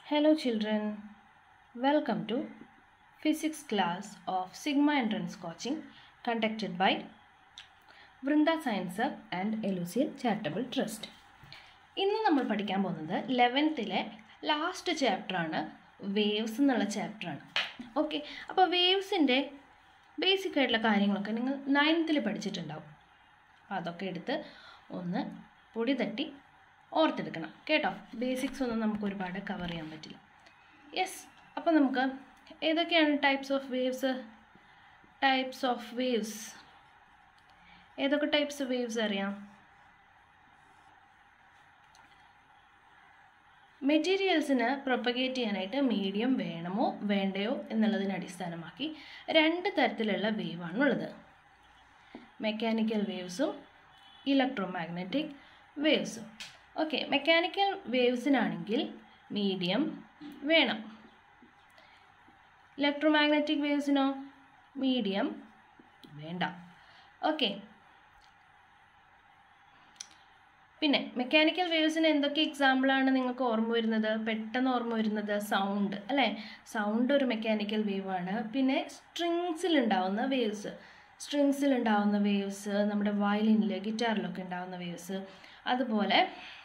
Hello children, welcome to physics class of Sigma Entrance Coaching conducted by Vrinda science and എലൂസിയൽ charitable trust ഇന്ന് നമ്മൾ പഠിക്കാൻ പോകുന്നത് ലെവൻത്തിലെ last ചാപ്റ്ററാണ് വേവ്സ് എന്നുള്ള ചാപ്റ്ററാണ് ഓക്കെ അപ്പോൾ വേവ്സിൻ്റെ ബേസിക് ആയിട്ടുള്ള കാര്യങ്ങളൊക്കെ നിങ്ങൾ നയൻത്തിൽ പഠിച്ചിട്ടുണ്ടാവും അപ്പോൾ അതൊക്കെ എടുത്ത് ഒന്ന് പൊടി തട്ടി ഓർത്തെടുക്കണം കേട്ടോ ബേസിക്സ് ഒന്നും നമുക്ക് ഒരുപാട് കവർ ചെയ്യാൻ പറ്റില്ല യെസ് അപ്പോൾ നമുക്ക് ഏതൊക്കെയാണ് types of waves types of waves ഏതൊക്കെ ടൈപ്സ് വേവ്സ് അറിയാം മെറ്റീരിയൽസിന് പ്രൊപ്പഗേറ്റ് ചെയ്യാനായിട്ട് മീഡിയം വേണമോ വേണ്ടയോ എന്നുള്ളതിനെ അടിസ്ഥാനമാക്കി രണ്ട് തരത്തിലുള്ള വേവാണുള്ളത് മെക്കാനിക്കൽ വേവ്സും ഇലക്ട്രോ മാഗ്നറ്റിക് വേവ്സും ഓക്കെ മെക്കാനിക്കൽ വേവ്സിനാണെങ്കിൽ മീഡിയം വേണം ഇലക്ട്രോ മാഗ്നറ്റിക് വേവ്സിനോ മീഡിയം വേണ്ട ഓക്കെ പിന്നെ മെക്കാനിക്കൽ വേവ്സിന് എന്തൊക്കെ എക്സാമ്പിളാണ് നിങ്ങൾക്ക് ഓർമ്മ വരുന്നത് പെട്ടെന്ന് ഓർമ്മ വരുന്നത് സൗണ്ട് അല്ലേ സൗണ്ട് ഒരു മെക്കാനിക്കൽ വേവാണ് പിന്നെ സ്ട്രിങ്സിൽ ഉണ്ടാവുന്ന വേവ്സ് സ്ട്രിങ്സിൽ ഉണ്ടാവുന്ന വേവ്സ് നമ്മുടെ വയലിനിൽ ഗിറ്റാറിലൊക്കെ ഉണ്ടാവുന്ന വേവ്സ് അതുപോലെ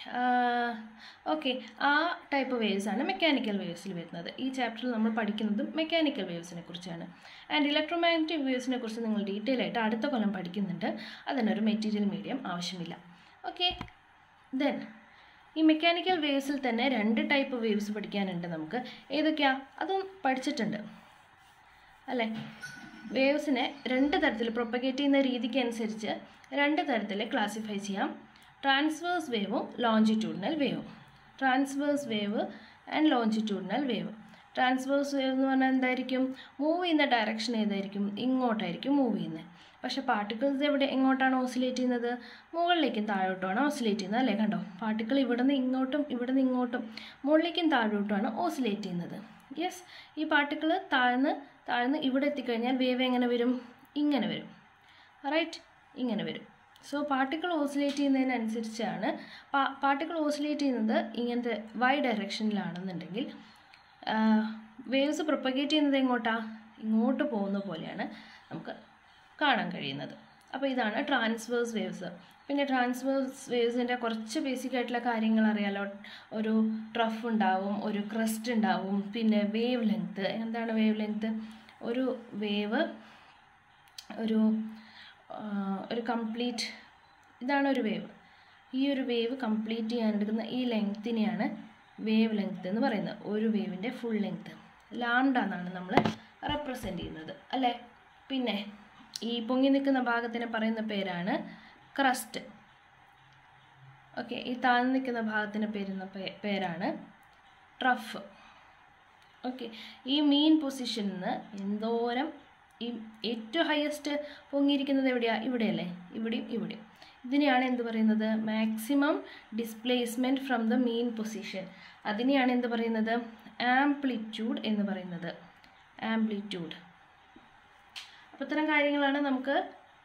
ഓക്കെ ആ ടൈപ്പ് വേവ്സ് ആണ് മെക്കാനിക്കൽ വേവ്സിൽ വരുന്നത് ഈ ചാപ്റ്ററിൽ നമ്മൾ പഠിക്കുന്നതും മെക്കാനിക്കൽ വേവ്സിനെ കുറിച്ചാണ് ആൻഡ് ഇലക്ട്രോമാഗ്നറ്റിക് വേവ്സിനെ കുറിച്ച് നിങ്ങൾ ഡീറ്റെയിൽ ആയിട്ട് അടുത്ത കൊല്ലം പഠിക്കുന്നുണ്ട് അതിനൊരു മെറ്റീരിയൽ മീഡിയം ആവശ്യമില്ല ഓക്കെ ദെൻ ഈ മെക്കാനിക്കൽ വേവ്സിൽ തന്നെ രണ്ട് ടൈപ്പ് വേവ്സ് പഠിക്കാനുണ്ട് നമുക്ക് ഏതൊക്കെയാ അതും പഠിച്ചിട്ടുണ്ട് അല്ലേ വേവ്സിനെ രണ്ട് തരത്തിൽ പ്രൊപ്പഗേറ്റ് ചെയ്യുന്ന രീതിക്ക് അനുസരിച്ച് രണ്ട് തരത്തിൽ ക്ലാസിഫൈ ചെയ്യാം ട്രാൻസ്വേഴ്സ് വേവും ലോഞ്ചിറ്റ്യൂഡിനൽ വേവും transverse wave and longitudinal wave transverse wave എന്ന് പറഞ്ഞാൽ എന്തായിരിക്കും മൂവ് ചെയ്യുന്ന ഡയറക്ഷൻ ഏതായിരിക്കും ഇങ്ങോട്ടായിരിക്കും മൂവ് ചെയ്യുന്നത് പക്ഷെ പാർട്ടിക്കിൾസ് എവിടെ എങ്ങോട്ടാണ് ഓസിലേറ്റ് ചെയ്യുന്നത് മുകളിലേക്കും താഴോട്ടുമാണ് ഓസിലേറ്റ് ചെയ്യുന്നത് അല്ലേ കണ്ടോ പാർട്ടിക്കിൾ ഇവിടെ നിന്ന് ഇങ്ങോട്ടും ഇവിടെ നിന്ന് ഇങ്ങോട്ടും മുകളിലേക്കും താഴോട്ടുമാണ് ഓസിലേറ്റ് ചെയ്യുന്നത് യെസ് ഈ പാർട്ടിക്കിൾ താഴ്ന്ന് താഴ്ന്ന് ഇവിടെ എത്തിക്കഴിഞ്ഞാൽ വേവ് എങ്ങനെ വരും ഇങ്ങനെ വരും റൈറ്റ് ഇങ്ങനെ വരും സോ പാർട്ടിക്കിൾ ഓസിലേറ്റ് ചെയ്യുന്നതിനനുസരിച്ചാണ് പാർട്ടിക്കിൾ ഓസിലേറ്റ് ചെയ്യുന്നത് ഇങ്ങനത്തെ വൈ ഡയറക്ഷനിലാണെന്നുണ്ടെങ്കിൽ വേവ്സ് പ്രൊപ്പഗേറ്റ് ചെയ്യുന്നത് എങ്ങോട്ടാ ഇങ്ങോട്ട് പോകുന്ന പോലെയാണ് നമുക്ക് കാണാൻ കഴിയുന്നത് അപ്പോൾ ഇതാണ് ട്രാൻസ്വേഴ്സ് വേവ്സ് പിന്നെ ട്രാൻസ്വേഴ്സ് വേവ്സിൻ്റെ കുറച്ച് ബേസിക് ആയിട്ടുള്ള കാര്യങ്ങൾ അറിയാലോ ഒരു ട്രഫ് ഉണ്ടാവും ഒരു ക്രസ്റ്റ് ഉണ്ടാവും പിന്നെ വേവ് ലെങ്ത്ത് എന്താണ് വേവ് ലെങ്ത്ത് ഒരു വേവ് ഒരു ഒരു കംപ്ലീറ്റ് ഇതാണ് ഒരു വേവ് ഈ ഒരു വേവ് കംപ്ലീറ്റ് ചെയ്യാൻ എടുക്കുന്ന ഈ ലെങ്ത്തിനെയാണ് വേവ് ലെങ്ത്ത് എന്ന് പറയുന്നത് ഒരു വേവിൻ്റെ ഫുൾ ലെങ്ത്ത് ലാംഡ എന്നാണ് നമ്മൾ റെപ്രസെൻ്റ് ചെയ്യുന്നത് അല്ലേ പിന്നെ ഈ പൊങ്ങി നിൽക്കുന്ന ഭാഗത്തിനെ പറയുന്ന പേരാണ് ക്രസ്റ്റ് ഓക്കെ ഈ താഴ്ന്നു നിൽക്കുന്ന ഭാഗത്തിന് പേരുന്ന പേരാണ് ട്രഫ് ഓക്കെ ഈ മീൻ പൊസിഷനിൽ നിന്ന് എന്തോരം ഈ ഏറ്റവും ഹയസ്റ്റ് പൊങ്ങിയിരിക്കുന്നത് എവിടെയാണ് ഇവിടെയല്ലേ ഇവിടെയും ഇവിടെയും ഇതിനെയാണ് എന്ത് പറയുന്നത് maximum displacement from the mean position അതിനെയാണ് എന്ത് പറയുന്നത് ആംപ്ലിറ്റ്യൂഡ് എന്ന് പറയുന്നത് ആംപ്ലിറ്റ്യൂഡ് അപ്പോൾ ഇത്തരം കാര്യങ്ങളാണ് നമുക്ക്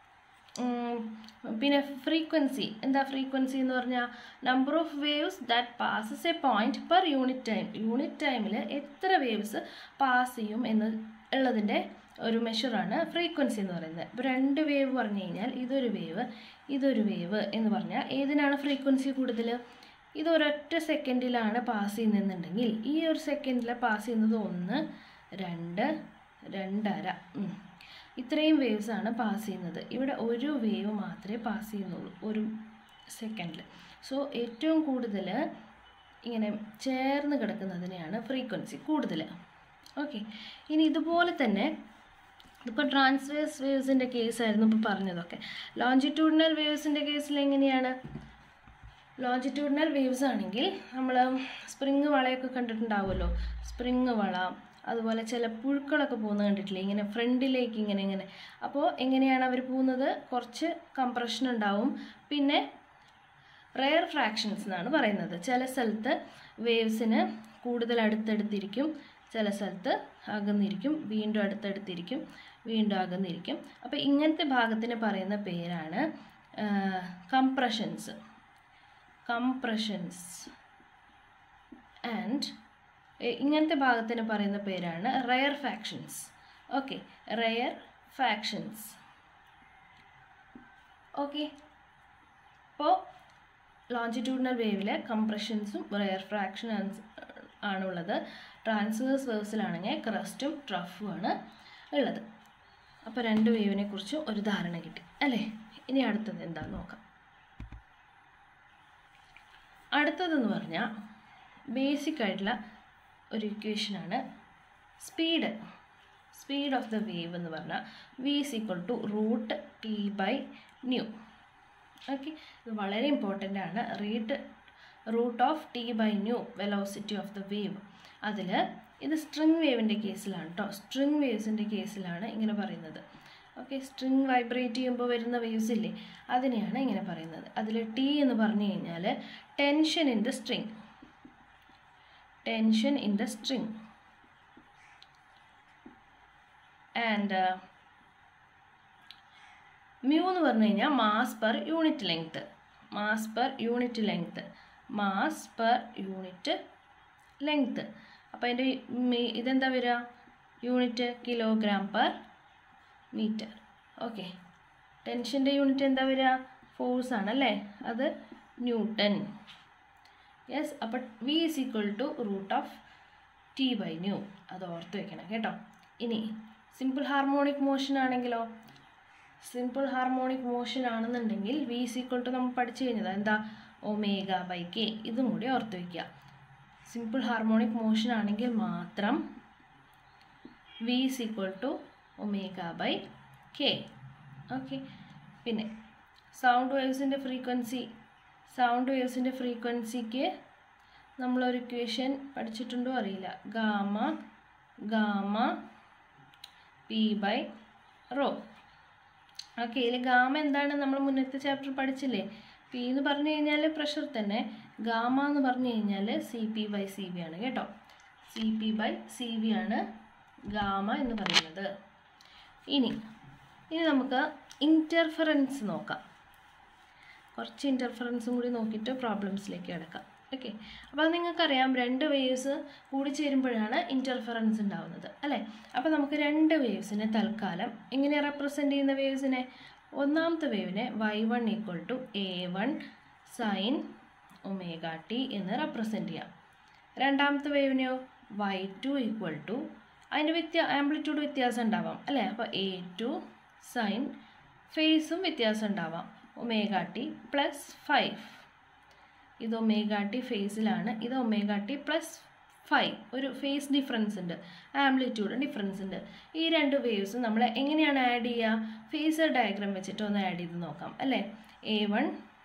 പിന്നെ ഫ്രീക്വൻസി എന്താ ഫ്രീക്വൻസി എന്ന് പറഞ്ഞാൽ number of waves that passes a point per unit time unit ടൈമിൽ എത്ര വേവ്സ് പാസ് ചെയ്യും എന്ന് ഉള്ളതിൻ്റെ ഒരു മെഷറാണ് ഫ്രീക്വൻസി എന്ന് പറയുന്നത് ഇപ്പോൾ രണ്ട് വേവ് പറഞ്ഞു കഴിഞ്ഞാൽ ഇതൊരു വേവ് ഇതൊരു വേവ് എന്ന് പറഞ്ഞാൽ ഏതിനാണ് ഫ്രീക്വൻസി കൂടുതൽ ഇത് ഒരൊറ്റ സെക്കൻഡിലാണ് പാസ് ചെയ്യുന്നതെന്നുണ്ടെങ്കിൽ ഈ ഒരു സെക്കൻഡിൽ പാസ് ചെയ്യുന്നത് ഒന്ന് രണ്ട് രണ്ടര ഇത്രയും വേവ്സ് ആണ് പാസ് ചെയ്യുന്നത് ഇവിടെ ഒരു വേവ് മാത്രമേ പാസ് ചെയ്യുന്നുള്ളൂ ഒരു സെക്കൻഡിൽ സോ ഏറ്റവും കൂടുതൽ ഇങ്ങനെ ചേർന്ന് കിടക്കുന്നതിനെയാണ് ഫ്രീക്വൻസി കൂടുതൽ ഓക്കെ ഇനി ഇതുപോലെ തന്നെ ഇപ്പോൾ ട്രാൻസ്വേഴ്സ് വേവ്സിൻ്റെ കേസായിരുന്നു ഇപ്പോൾ പറഞ്ഞതൊക്കെ ലോഞ്ചിറ്റ്യൂഡിനൽ വേവ്സിൻ്റെ കേസിൽ എങ്ങനെയാണ് ലോഞ്ചിറ്റ്യൂഡിനൽ വേവ്സ് ആണെങ്കിൽ നമ്മൾ സ്പ്രിങ് വളയൊക്കെ കണ്ടിട്ടുണ്ടാവുമല്ലോ സ്പ്രിങ് വള അതുപോലെ ചില പുഴുക്കളൊക്കെ പോകുന്നത് കണ്ടിട്ടില്ലേ ഇങ്ങനെ ഫ്രണ്ടിലേക്ക് ഇങ്ങനെ ഇങ്ങനെ അപ്പോൾ എങ്ങനെയാണ് അവർ പോകുന്നത് കുറച്ച് കംപ്രഷൻ ഉണ്ടാവും പിന്നെ റെയർ ഫ്രാക്ഷൻസ് എന്നാണ് പറയുന്നത് ചില സ്ഥലത്ത് വേവ്സിന് കൂടുതൽ അടുത്തടുത്തിരിക്കും ചില സ്ഥലത്ത് അകന്നിരിക്കും വീണ്ടും അടുത്തടുത്തിരിക്കും വീണ്ടും അകന്നിരിക്കും അപ്പോൾ ഇങ്ങനത്തെ ഭാഗത്തിന് പറയുന്ന പേരാണ് കംപ്രഷൻസ് കംപ്രഷൻസ് ആൻഡ് എ- ഇങ്ങനത്തെ ഭാഗത്തിന് പറയുന്ന പേരാണ് rarefactions okay rarefactions okay അപ്പോൾ ലോഞ്ചിറ്റ്യൂഡിനൽ വേവിലെ കംപ്രഷൻസും റയർ ഫ്രാക്ഷൻ ആണുള്ളത് ട്രാൻസ്വേഴ്സ് വേവ്സിലാണെങ്കിൽ ക്രസ്റ്റും ട്രഫുമാണ് ഉള്ളത് അപ്പോൾ രണ്ട് വേവിനെ കുറിച്ച് ഒരു ധാരണ കിട്ടി അല്ലേ ഇനി അടുത്തത് എന്താണെന്ന് നോക്കാം അടുത്തതെന്ന് പറഞ്ഞാൽ ബേസിക് ആയിട്ടുള്ള ഒരു ഇക്വേഷനാണ് speed speed of the wave എന്ന് പറഞ്ഞാൽ v is equal to root T by new okay ഇത് വളരെ ഇമ്പോർട്ടൻ്റ് ആണ് root root of T by mu velocity of the wave അതിൽ ഇത് സ്ട്രിങ് വേവിൻ്റെ കേസിലാണ് കേട്ടോ സ്ട്രിങ് വേവ്സിൻ്റെ കേസിലാണ് ഇങ്ങനെ പറയുന്നത് ഓക്കെ സ്ട്രിങ് വൈബ്രേറ്റ് ചെയ്യുമ്പോൾ വരുന്ന വേവ്സ് ഇല്ലേ അതിനെയാണ് ഇങ്ങനെ പറയുന്നത് അതിൽ ടി എന്ന് പറഞ്ഞു കഴിഞ്ഞാൽ tension in the string tension in the string and mu എന്ന് പറഞ്ഞു കഴിഞ്ഞാൽ mass per unit length mass per unit length mass per unit length അപ്പോൾ അതിൻ്റെ മീ- ഇതെന്താ വരിക unit kilogram per metre okay ടെൻഷൻ്റെ യൂണിറ്റ് എന്താ വരിക ഫോഴ്സ് ആണല്ലേ അത് ന്യൂട്ടൺ യെസ് അപ്പോൾ v is equal to root of T by mu അത് ഓർത്ത് വെക്കണം കേട്ടോ ഇനി സിമ്പിൾ ഹാർമോണിക് മോഷൻ ആണെങ്കിലോ സിമ്പിൾ ഹാർമോണിക് മോഷൻ ആണെന്നുണ്ടെങ്കിൽ വി ഈസ് ഈക്വൽ ടു നമ്മൾ പഠിച്ചു കഴിഞ്ഞത് എന്താ ഒമേഗ ബൈ കെ ഇതും കൂടി ഓർത്ത് വയ്ക്കുക സിമ്പിൾ ഹാർമോണിക് മോഷൻ ആണെങ്കിൽ മാത്രം V is equal to omega by K okay പിന്നെ സൗണ്ട് വേവ്സിൻ്റെ ഫ്രീക്വൻസി സൗണ്ട് വേവ്സിൻ്റെ ഫ്രീക്വൻസിക്ക് നമ്മളൊരു ഇക്വേഷൻ പഠിച്ചിട്ടുണ്ടോ അറിയില്ല gamma gamma P by rho okay ഇതിൽ ഗാമ എന്താണ് നമ്മൾ മുന്നത്തെ ചാപ്റ്റർ പഠിച്ചില്ലേ പി എന്ന് പറഞ്ഞു കഴിഞ്ഞാൽ പ്രഷർ തന്നെ ഗാമ എന്ന് പറഞ്ഞു കഴിഞ്ഞാൽ C P by C V ആണ് കേട്ടോ C P by C V ആണ് ഗാമ എന്ന് പറയുന്നത് ഇനി ഇനി നമുക്ക് ഇൻ്റർഫറൻസ് നോക്കാം കുറച്ച് ഇൻ്റർഫറൻസും കൂടി നോക്കിയിട്ട് പ്രോബ്ലംസിലേക്ക് കിടക്കാം ഓക്കെ അപ്പോൾ നിങ്ങൾക്കറിയാം രണ്ട് വേവ്സ് കൂടി ചേരുമ്പോഴാണ് ഇൻ്റർഫറൻസ് ഉണ്ടാവുന്നത് അല്ലേ അപ്പോൾ നമുക്ക് രണ്ട് വേവ്സിനെ തൽക്കാലം എങ്ങനെ റെപ്രസെൻ്റ് ചെയ്യുന്ന വേവ്സിനെ ഒന്നാമത്തെ വേവിനെ Y one equal to A one sine omega T എന്ന് റെപ്രസെൻ്റ് ചെയ്യാം രണ്ടാമത്തെ വേവിനെയോ വൈ ടു ഈക്വൽ ടു അതിൻ്റെ വ്യത്യാ ആംപ്ലിറ്റ്യൂഡ് വ്യത്യാസം ഉണ്ടാവാം അല്ലേ അപ്പോൾ എ ടു സൈൻ ഫേസും വ്യത്യാസം ഉണ്ടാവാം ഒമേഗ ടി പ്ലസ് ഫൈവ് ഇത് ഒമേഗ ടി ഫേസിലാണ് ഇത് ഒമേഗ ടി പ്ലസ് ഫൈവ് ഒരു ഫേസ് ഡിഫറൻസ് ഉണ്ട് ആംപ്ലിറ്റ്യൂഡ് ഡിഫറൻസ് ഉണ്ട് ഈ രണ്ട് വേവ്സ് നമ്മൾ എങ്ങനെയാണ് ആഡ് ചെയ്യുക ഫേസർ ഡയഗ്രാം വെച്ചിട്ട് ഒന്ന് ആഡ് ചെയ്ത് നോക്കാം അല്ലേ എ വൺ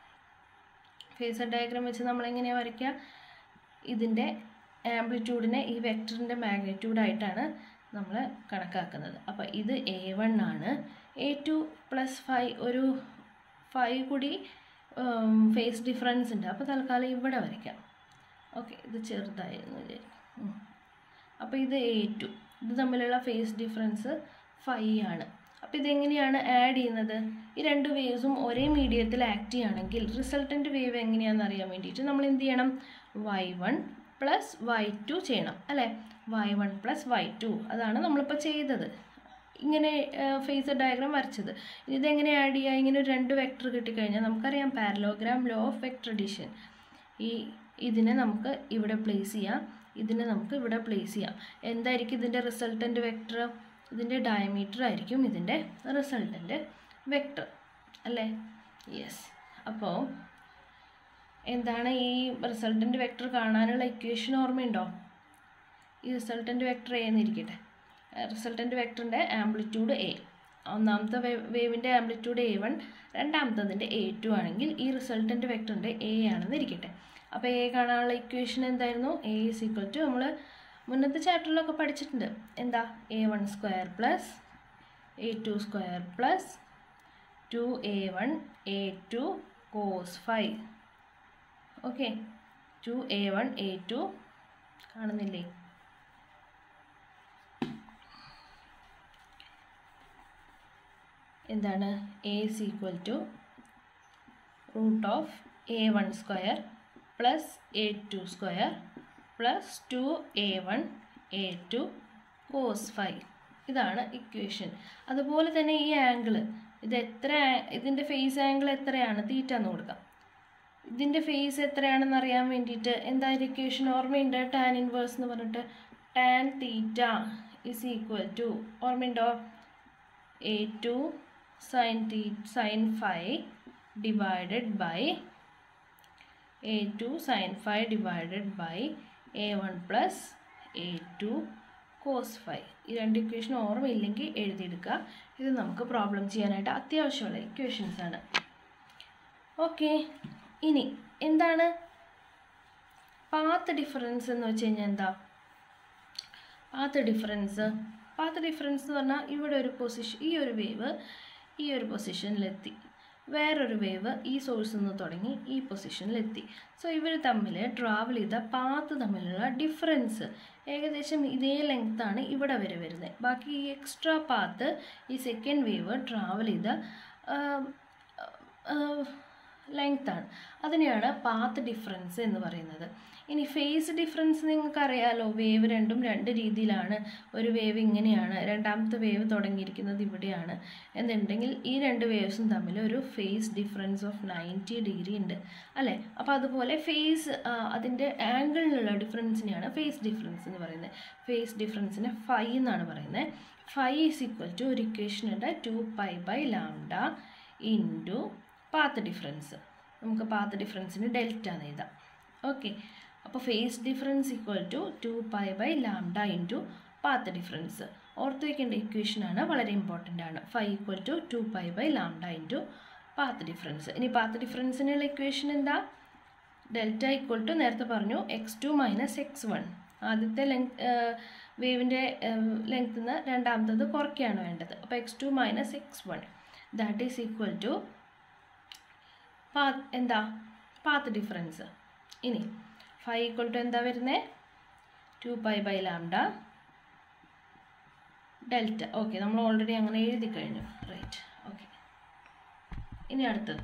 ഫേസർ ഡയഗ്രാം വെച്ച് നമ്മൾ എങ്ങനെയാണ് വരയ്ക്കുക ഇതിൻ്റെ ആംപ്ലിറ്റ്യൂഡിനെ ഈ വെക്ടറിൻ്റെ മാഗ്നിറ്റ്യൂഡായിട്ടാണ് നമ്മൾ കണക്കാക്കുന്നത് അപ്പോൾ ഇത് എ വൺ ആണ് എ ടു പ്ലസ് ഫൈവ് ഒരു ഫൈവ് കൂടി ഫേസ് ഡിഫറൻസ് ഉണ്ട് അപ്പോൾ തൽക്കാലം ഇവിടെ വരയ്ക്കാം ഓക്കെ ഇത് ചെറുതായിരുന്നു വിചാരിക്കും അപ്പോൾ ഇത് എ ടു ഇത് തമ്മിലുള്ള ഫേസ് ഡിഫറൻസ് ഫൈവ് ആണ് അപ്പോൾ ഇതെങ്ങനെയാണ് ആഡ് ചെയ്യുന്നത് ഈ രണ്ട് വേവ്സും ഒരേ മീഡിയത്തിൽ ആക്ട് ചെയ്യുകയാണെങ്കിൽ റിസൾട്ടൻറ്റ് വേവ് എങ്ങനെയാണെന്ന് അറിയാൻ വേണ്ടിയിട്ട് നമ്മൾ എന്ത് ചെയ്യണം Y one plus Y two ചെയ്യണം അല്ലേ Y one plus Y two അതാണ് നമ്മളിപ്പോൾ ചെയ്തത് ഇങ്ങനെ ഫേസ് ഡയഗ്രാം വരച്ചത് ഇതെങ്ങനെ ആഡ് ചെയ്യുക ഇങ്ങനെ ഒരു രണ്ട് വെക്ടർ കിട്ടിക്കഴിഞ്ഞാൽ നമുക്കറിയാം parallelogram law of vector addition ഈ ഇതിനെ നമുക്ക് ഇവിടെ പ്ലേസ് ചെയ്യാം ഇതിനെ നമുക്ക് ഇവിടെ പ്ലേസ് ചെയ്യാം എന്തായിരിക്കും ഇതിൻ്റെ റിസൾട്ടൻ്റ് വെക്ടർ ഇതിൻ്റെ ഡയമീറ്റർ ആയിരിക്കും ഇതിൻ്റെ റിസൾട്ടൻ്റ് വെക്ടർ അല്ലേ യെസ് അപ്പോൾ എന്താണ് ഈ റിസൾട്ടൻ്റ് വെക്ടർ കാണാനുള്ള ഇക്വേഷൻ ഓർമ്മയുണ്ടോ ഈ റിസൾട്ടൻ്റ് വെക്ടർ എ എന്നിരിക്കട്ടെ റിസൾട്ടൻ്റ് വെക്ടറിൻ്റെ ആംപ്ലിറ്റ്യൂഡ് എ ഒന്നാമത്തെ വേവിൻ്റെ ആംപ്ലിറ്റ്യൂഡ് എ വൺ രണ്ടാമത്തതിൻ്റെ എ ടു ആണെങ്കിൽ ഈ റിസൾട്ടൻ്റ് വെക്ടറിൻ്റെ എ ആണെന്ന് ഇരിക്കട്ടെ അപ്പോൾ എ കാണാനുള്ള ഇക്വേഷൻ എന്തായിരുന്നു എ ഇസ് ഈക്വൽ ടു നമ്മൾ മുന്നത്തെ ചാപ്റ്ററിലൊക്കെ പഠിച്ചിട്ടുണ്ട് എന്താ A one square plus A two square plus two A one A two cos five okay two A one A two കാണുന്നില്ലേ എന്താണ് A is equal to root of A one square plus A two square plus two A one A two cos five ഇതാണ് equation അതുപോലെ തന്നെ ഈ angle ഇത് എത്ര ഇതിൻ്റെ phase angle എത്രയാണ് തീറ്റ എന്ന് കൊടുക്കാം ഇതിൻ്റെ ഫേസ് എത്രയാണെന്ന് അറിയാൻ വേണ്ടിയിട്ട് എന്തായാലും ഇക്വേഷൻ ഓർമ്മയുണ്ട് ടാൻ ഇൻവേഴ്സ് എന്ന് പറഞ്ഞിട്ട് tan theta is equal to ഓർമ്മയുണ്ടോ A two sine the sine five divided by A two sine five divided by A one plus A two cos five ഈ രണ്ട് ഇക്വേഷൻ ഓർമ്മയില്ലെങ്കിൽ എഴുതിയെടുക്കുക ഇത് നമുക്ക് പ്രോബ്ലം ചെയ്യാനായിട്ട് അത്യാവശ്യമുള്ള ഇക്വേഷൻസ് ആണ് ഓക്കെ ഇനി എന്താണ് പാത്ത് ഡിഫറൻസ് എന്ന് വെച്ച് കഴിഞ്ഞാൽ എന്താ പാത്ത് ഡിഫറൻസ് പാത്ത് ഡിഫറൻസ് എന്ന് പറഞ്ഞാൽ ഇവിടെ ഒരു പൊസിഷൻ ഈ ഒരു വേവ് ഈ ഒരു പൊസിഷനിലെത്തി വേറൊരു വേവ് ഈ സോഴ്സിൽ നിന്ന് തുടങ്ങി ഈ പൊസിഷനിലെത്തി സോ ഇവർ തമ്മിൽ ട്രാവൽ ചെയ്ത പാത്ത് തമ്മിലുള്ള ഡിഫറൻസ് ഏകദേശം ഇതേ ലെങ്ത്താണ് ഇവിടെ വരെ വരുന്നത് ബാക്കി ഈ എക്സ്ട്രാ പാത്ത് ഈ സെക്കൻഡ് വേവ് ട്രാവൽ ചെയ്ത ലെങ്ത്താണ് അതിനെയാണ് പാത്ത് ഡിഫറൻസ് എന്ന് പറയുന്നത് ഇനി ഫേസ് ഡിഫറൻസ് നിങ്ങൾക്ക് അറിയാലോ വേവ് രണ്ടും രണ്ട് രീതിയിലാണ് ഒരു വേവ് ഇങ്ങനെയാണ് രണ്ടാമത്തെ വേവ് തുടങ്ങിയിരിക്കുന്നത് ഇവിടെയാണ് എന്നുണ്ടെങ്കിൽ ഈ രണ്ട് വേവ്സും തമ്മിൽ ഒരു phase difference of ninety degree ഉണ്ട് അല്ലേ അപ്പോൾ അതുപോലെ ഫേസ് അതിൻ്റെ ആംഗിളിലുള്ള ഡിഫറൻസിനെയാണ് ഫേസ് ഡിഫറൻസ് എന്ന് പറയുന്നത് ഫേസ് ഡിഫറൻസിനെ ഫൈ എന്നാണ് പറയുന്നത് ഫൈ ഈസ് ഈക്വൽ ടു ഒരു ഇക്വേഷൻ ഉണ്ട് two pi by lambda into path difference നമുക്ക് പാത്ത് ഡിഫറൻസിന് ഡെൽറ്റ എന്ന് എഴുതാം ഓക്കെ അപ്പോൾ phase difference equal to two pi by lambda into path difference ഓർത്ത് വയ്ക്കേണ്ട ഇക്വേഷനാണ് വളരെ ഇമ്പോർട്ടൻ്റ് ആണ് five equal to two pi by lambda into path difference ഇനി പാത്ത് ഡിഫറൻസിനുള്ള ഇക്വേഷൻ എന്താ ഡെൽറ്റ ഈക്വൽ ടു നേരത്തെ പറഞ്ഞു X two minus X one ആദ്യത്തെ ലെങ്ത് വേവിൻ്റെ ലെങ്ത്തിൽ നിന്ന് രണ്ടാമത്തത് കുറയ്ക്കുകയാണ് വേണ്ടത് അപ്പോൾ X two minus X one that is equal to path എന്താ പാത്ത് ഡിഫറൻസ് ഇനി ഫൈവ് ഈക്വൽ ടു എന്താ വരുന്നത് two pi by lambda delta okay നമ്മൾ ഓൾറെഡി അങ്ങനെ എഴുതി കഴിഞ്ഞു റൈറ്റ് ഓക്കെ ഇനി അടുത്തത്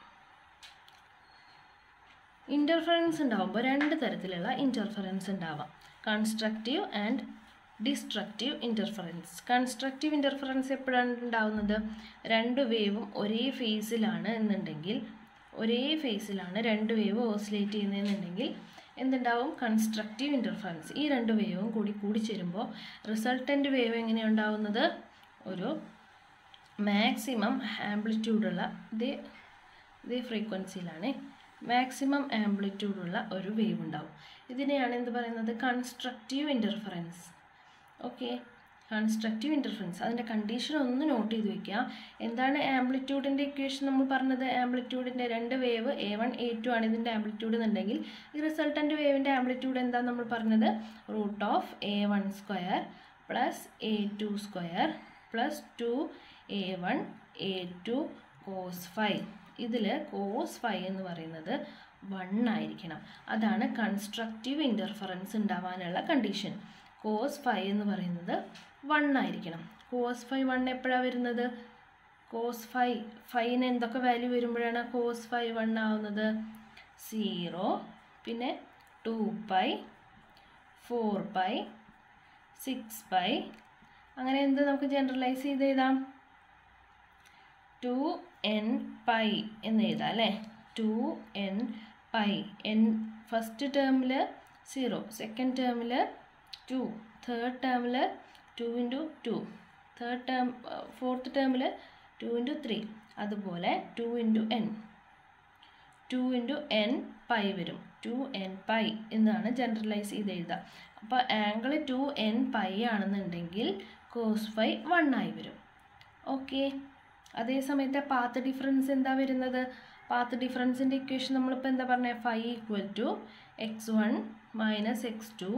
ഇൻ്റർഫറൻസ് ഉണ്ടാവുമ്പോൾ രണ്ട് തരത്തിലുള്ള ഇൻ്റർഫറൻസ് ഉണ്ടാവാം constructive and destructive interference constructive interference എപ്പോഴാണ് ഉണ്ടാവുന്നത് രണ്ട് വേവും ഒരേ ഫേസിലാണ് എന്നുണ്ടെങ്കിൽ ഒരേ ഫേസിലാണ് രണ്ട് വേവ് ഓസിലേറ്റ് ചെയ്യുന്നതെന്നുണ്ടെങ്കിൽ എന്തുണ്ടാവും കൺസ്ട്രക്റ്റീവ് ഇൻ്റർഫറൻസ് ഈ രണ്ട് വേവും കൂടി കൂടി ചേരുമ്പോൾ റിസൾട്ടൻ്റ് വേവ് എങ്ങനെയാണ് ഉണ്ടാവുന്നത് ഒരു മാക്സിമം ആംപ്ലിറ്റ്യൂഡുള്ള ഇതേ ഇതേ ഫ്രീക്വൻസിയിലാണ് മാക്സിമം ആംപ്ലിറ്റ്യൂഡുള്ള ഒരു വേവ് ഉണ്ടാവും ഇതിനെയാണ് എന്ത് പറയുന്നത് constructive interference okay constructive interference അതിൻ്റെ കണ്ടീഷൻ ഒന്ന് നോട്ട് ചെയ്ത് വെക്കുക എന്താണ് ആംപ്ലിറ്റ്യൂഡിൻ്റെ ഇക്വേഷൻ നമ്മൾ പറഞ്ഞത് ആംപ്ലിറ്റ്യൂഡിൻ്റെ രണ്ട് wave A one A two ആണ് ഇതിൻ്റെ ആംപ്ലിറ്റ്യൂഡ് എന്നുണ്ടെങ്കിൽ ഈ റിസൾട്ടൻ്റ് വേവിൻ്റെ ആംപ്ലിറ്റ്യൂഡ് എന്താ നമ്മൾ പറഞ്ഞത് root of A one square plus A two square plus two A one A two cos five ഇതിൽ കോസ് ഫൈവ് എന്ന് പറയുന്നത് വൺ ആയിരിക്കണം അതാണ് കൺസ്ട്രക്റ്റീവ് ഇൻ്റർഫറൻസ് ഉണ്ടാവാനുള്ള കണ്ടീഷൻ കോസ് ഫൈവ് എന്ന് പറയുന്നത് വൺ ആയിരിക്കണം കോസ് ഫൈവ് വൺ എപ്പോഴാണ് വരുന്നത് കോസ് ഫൈവ് ഫൈവിന് എന്തൊക്കെ വാല്യൂ വരുമ്പോഴാണ് കോസ് ഫൈവ് വൺ ആവുന്നത് സീറോ പിന്നെ two pi four pi six pi അങ്ങനെ എന്ത് നമുക്ക് ജനറലൈസ് ചെയ്ത് എഴുതാം ടു എൻ പൈ എന്ന് എഴുതാം അല്ലേ two N pi N first ടേമിൽ സീറോ സെക്കൻഡ് ടേമിൽ ടു തേർഡ് ടേമിൽ two into two third term fourth ടേമിൽ ടു ഇൻറ്റു ത്രീ അതുപോലെ two into N two into N pi വരും ടു എൻ പൈ എന്നാണ് ജനറലൈസ് ചെയ്ത് എഴുതുക അപ്പോൾ ആംഗിൾ ടു എൻ പൈ ആണെന്നുണ്ടെങ്കിൽ കോസ് ഫൈ വൺ ആയി വരും ഓക്കെ അതേ സമയത്തെ പാത്ത് ഡിഫറൻസ് എന്താ വരുന്നത് പാത്ത് ഡിഫറൻസിൻ്റെ ഇക്വേഷൻ നമ്മളിപ്പോൾ എന്താ പറഞ്ഞത് five equal to X one minus X two